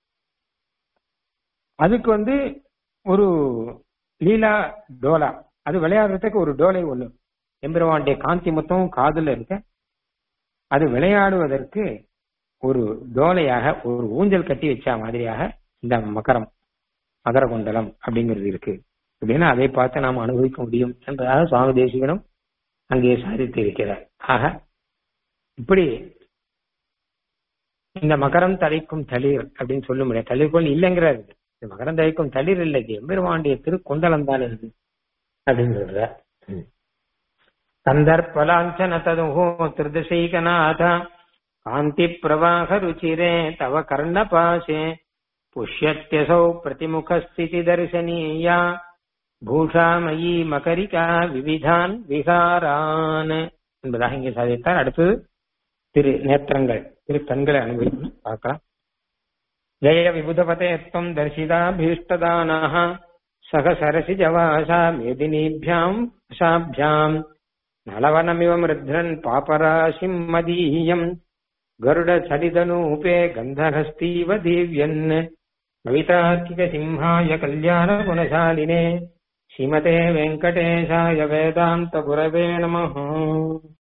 அதுக்கு வந்து ஒரு லீலா டோலா அது விளையாடுறதுக்கு ஒரு டோலை ஒண்ணு எம்பெருமானுடைய காந்தி மொத்தம் காதுல இருக்க அது விளையாடுவதற்கு ஒரு டோலையாக ஒரு ஊஞ்சல் கட்டி வச்ச மாதிரியாக இந்த மகரம் மகர குண்டலம் அப்படிங்கிறது இருக்கு அப்படின்னா அதை பார்த்து நாம் அனுபவிக்க முடியும் என்பதாக சுவாமி தேசிகனும் அங்கே சாதித்து இருக்கிறார் ஆக இப்படி இந்த மகரம் தழைக்கும் தளிர் அப்படின்னு சொல்ல முடியாது தளிர்கோள் இல்லைங்கிறாரு இந்த மகரம் தழைக்கும் தளிர் இல்லை இது எம்பெருமாண்டிய திருக்குண்டலம் தான் இது அப்படின்னு சொல்ற கந்தர்பலாஞ்சன ததுஹோ திருதசைகநாத காந்தி பிரவாக ருச்சிரே தவ கர்ணபாசே புஷ்யத்யசௌ பிரதிமுகஸ்திதி தரிசனீயா பூஷாமயி மகரிகா விவிதான் விகாரான் என்பதாக இங்கே சாதித்தார் அடுத்தது திரு நேத்திரங்கள் திரு கண்களை அனுபவித்து பார்க்கலாம் ஜெய விபுதபதேத்வம் தர்சிதாபீஷ்டதானாக சக சரசி ஜவாசா மேதினீபியாம் வசாபியாம் நலவனமிவ மிருத்ரன் பாபராசிம் மதீயம் கருட சரிதனூபே கந்தஹஸ்தீவ தீவ்யன் கவிதார்க்கிக சிம்ஹாய கல்யாண குணசாலினே ஸ்ரீமதே வெங்கடேஷாய வேதாந்த குரவே நமः